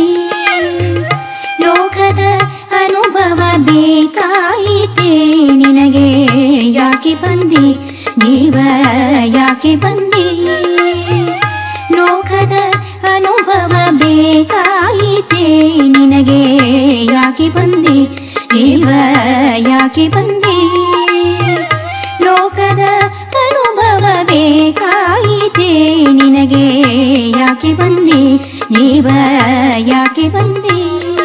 ಲೋಕದ ಅನುಭವ ಬೇಕಾಯಿತೆ ನಿನಗೆ ಯಾಕೆ ಬಂದೆ ಜೀವ ಯಾಕೆ ಬಂದೆ ಲೋಕದ ಅನುಭವ ಬೇಕಾಯಿತೆ ನಿನಗೆ ಯಾಕೆ ಬಂದೆ ಜೀವ ಯಾಕೆ ಬಂದೆ ಲೋಕದ ಅನುಭವ ಬೇಕಾಯಿತೆ ನಿನಗೆ ಯಾಕೆ ಬಂದೆ ಜೀವ ಯಾಕೆ ಬಂದೆ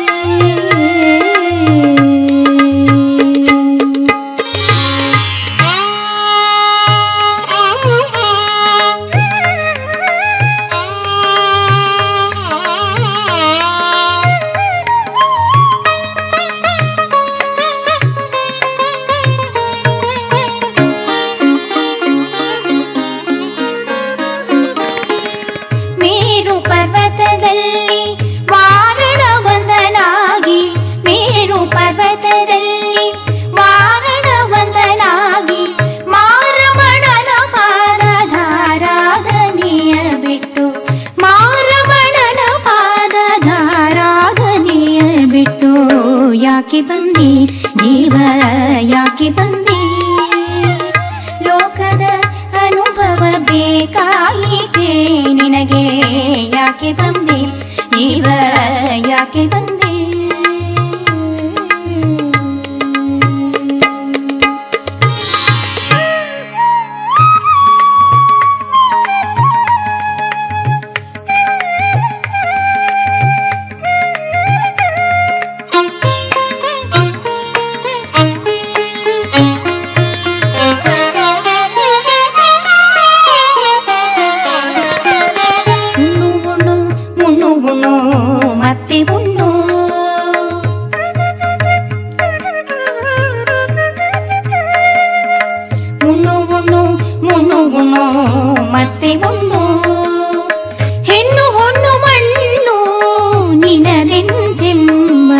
ಮೇರು ಪರ್ವತದಲ್ಲಿ ವಾರಣ ವಂದನಾಗಿ ಮೇರು ಪರ್ವತದಲ್ಲಿ ವಾರಣ ವಂದನಾಗಿ ಮಾರಮಣನ ಪಾದಧಾರಾಧನೆಯ ಬಿಟ್ಟು ಮಾರಮಣನ ಪಾದಧಾರಾಧನೆಯ ಬಿಟ್ಟು ಯಾಕೆ ಬಂದಿ ಜೀವ ಯಾಕೆ ಬಂದಿ ಲೋಕದ ಅನುಭವ ಬೇಕಾಯಿತೆ ನಿನಗೆ ಯಾಕೆ ಬಂದೆ ಜೀವ ಯಾಕೆ ಬಂದೆ ಉಣ್ಣು ಉಣ್ಣು ಉಣ್ಣು ಉಣ್ಣು ಮತ್ತೆ ಉಣ್ಣು ಉಣ್ಣು ಉಣ್ಣು ಉಣ್ಣು ಉಣ್ಣು ಮತ್ತೆ ಉಣ್ಣು ಹೆಣ್ಣು ಹೊಣ್ಣು ಮಣ್ಣು ನಿನದೆಂದೆಂಬ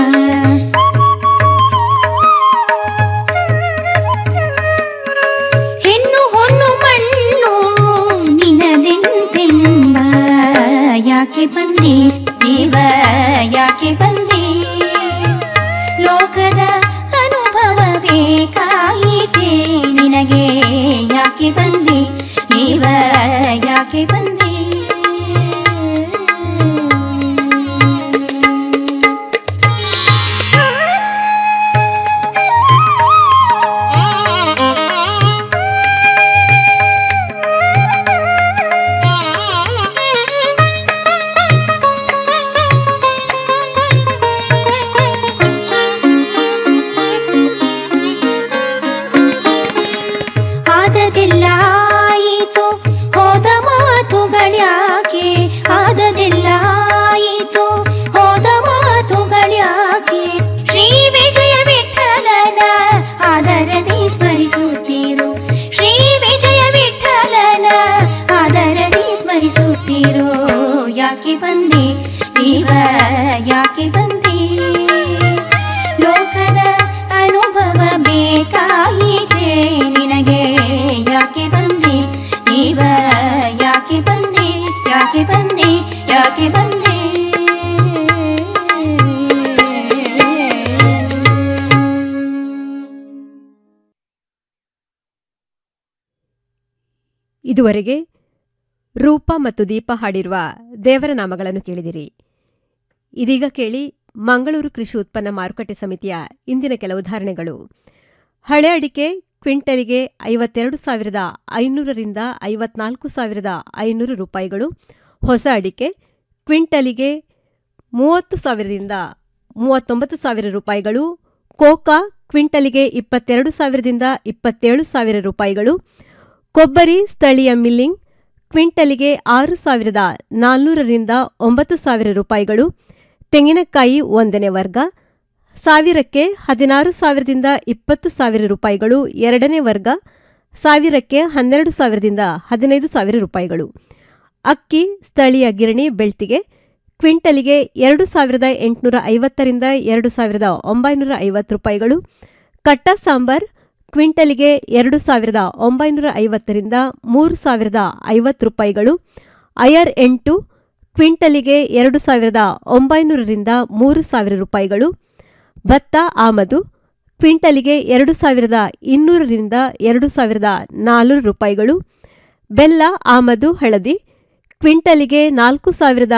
ಹೆಣ್ಣು ಹೊಣ್ಣು ಮಣ್ಣು ನಿನದೆಂದೆಂಬ ಯಾಕೆ ಬಂದೆ ಜೀವ ಯಾಕೆ ಬಂದೆ ಲೋಕದ ಅನುಭವ ಬೇಕಾಯಿತೆ ನಿನಗೆ ಯಾಕೆ ಬಂದೆ ಜೀವ ಯಾಕೆ ಬಂದೆ ಆದದೆಲ್ಲ ಆಯಿತು ಹೋದ ಮಾತುಗಳ್ಯಾಕೆ ಆದದೆಲ್ಲ ಆಯಿತು ಹೋದ ಮಾತುಗಳ್ಯಾಕೆ ಶ್ರೀ ವಿಜಯ ವಿಠಲನ ಆದರದಿ ಸ್ಮರಿಸುತ್ತೀರು ಶ್ರೀ ವಿಜಯ ವಿಠಲನ ಆದರದಿ ಸ್ಮರಿಸುತ್ತೀರೋ ಯಾಕೆ ಬಂದೆ ಜೀವ ಯಾಕೆ ಬಂದೆ ಲೋಕದ ಅನುಭವ ಬೇಕಾಯಿತೆ ನಿನಗೆ ಯಾಕೆ ಬಂದೆ ಜೀವ ಯಾಕೆ ಬಂದೆ ಯಾಕೆ ಬಂದೆ ಯಾಕೆ ಬಂದೆ ಇದುವರೆಗೆ ರೂಪ ಮತ್ತು ದೀಪ ಹಾಡಿರುವ ದೇವರ ನಾಮಗಳನ್ನು ಕೇಳಿದಿರಿ ಇದೀಗ ಕೇಳಿ ಮಂಗಳೂರು ಕೃಷಿ ಉತ್ಪನ್ನ ಮಾರುಕಟ್ಟೆ ಸಮಿತಿಯ ಇಂದಿನ ಕೆಲ ಉದಾಹರಣೆಗಳು ಹಳೆ ಅಡಿಕೆ ಕ್ವಿಂಟಲಿಗೆ ಐವತ್ತೆರಡು ಸಾವಿರದ ಐನೂರರಿಂದ ಐವತ್ನಾಲ್ಕು ಸಾವಿರದ ಐನೂರು ರೂಪಾಯಿಗಳು ಹೊಸ ಅಡಿಕೆ ಕ್ವಿಂಟಲಿಗೆ ಮೂವತ್ತು ಸಾವಿರದಿಂದ ಮೂವತ್ತೊಂಬತ್ತು ಸಾವಿರ ರೂಪಾಯಿಗಳು ಕೋಕಾ ಕ್ವಿಂಟಲಿಗೆ ಇಪ್ಪತ್ತೆರಡು ಸಾವಿರದಿಂದ ಇಪ್ಪತ್ತೇಳು ಸಾವಿರ ರೂಪಾಯಿಗಳು ಕೊಬ್ಬರಿ ಸ್ಥಳೀಯ ಮಿಲ್ಲಿಂಗ್ ಕ್ವಿಂಟಲಿಗೆ ಆರು ಸಾವಿರದ ನಾಲ್ನೂರರಿಂದ ಒಂಬತ್ತು ಸಾವಿರ ರೂಪಾಯಿಗಳು ತೆಂಗಿನಕಾಯಿ ಒಂದನೇ ವರ್ಗ ಸಾವಿರಕ್ಕೆ ಹದಿನಾರು ಸಾವಿರದಿಂದ ಇಪ್ಪತ್ತು ಸಾವಿರ ರೂಪಾಯಿಗಳು ಎರಡನೇ ವರ್ಗ ಸಾವಿರಕ್ಕೆ ಹನ್ನೆರಡು ಸಾವಿರದಿಂದ ಹದಿನೈದು ಸಾವಿರ ರೂಪಾಯಿಗಳು ಅಕ್ಕಿ ಸ್ಥಳೀಯ ಗಿರಣಿ ಬೆಳ್ತಿಗೆ ಕ್ವಿಂಟಲಿಗೆ ಎರಡು ಸಾವಿರದ ಎಂಟುನೂರ ಐವತ್ತರಿಂದ ಎರಡು ಸಾವಿರದ ಒಂಬೈನೂರ ಐವತ್ತು ರೂಪಾಯಿಗಳು ಕಟ್ಟ ಸಾಂಬಾರ್ ಕ್ವಿಂಟಲಿಗೆ ಎರಡು ಸಾವಿರದ ಒಂಬೈನೂರ ಐವತ್ತರಿಂದ ಮೂರು ಸಾವಿರದ ಐವತ್ತು ರೂಪಾಯಿಗಳು ಐಆರ್ ಎಂಟು ಕ್ವಿಂಟಲಿಗೆ ಎರಡು ಸಾವಿರದ ಒಂಬೈನೂರರಿಂದ ಮೂರು ಸಾವಿರ ರೂಪಾಯಿಗಳು ಭತ್ತ ಆಮದು ಕ್ವಿಂಟಲಿಗೆ ಎರಡು ಸಾವಿರದ ಇನ್ನೂರರಿಂದ ಎರಡು ಸಾವಿರದ ನಾಲ್ನೂರು ರೂಪಾಯಿಗಳು ಬೆಲ್ಲ ಆಮದು ಹಳದಿ ಕ್ವಿಂಟಲಿಗೆ ನಾಲ್ಕು ಸಾವಿರದ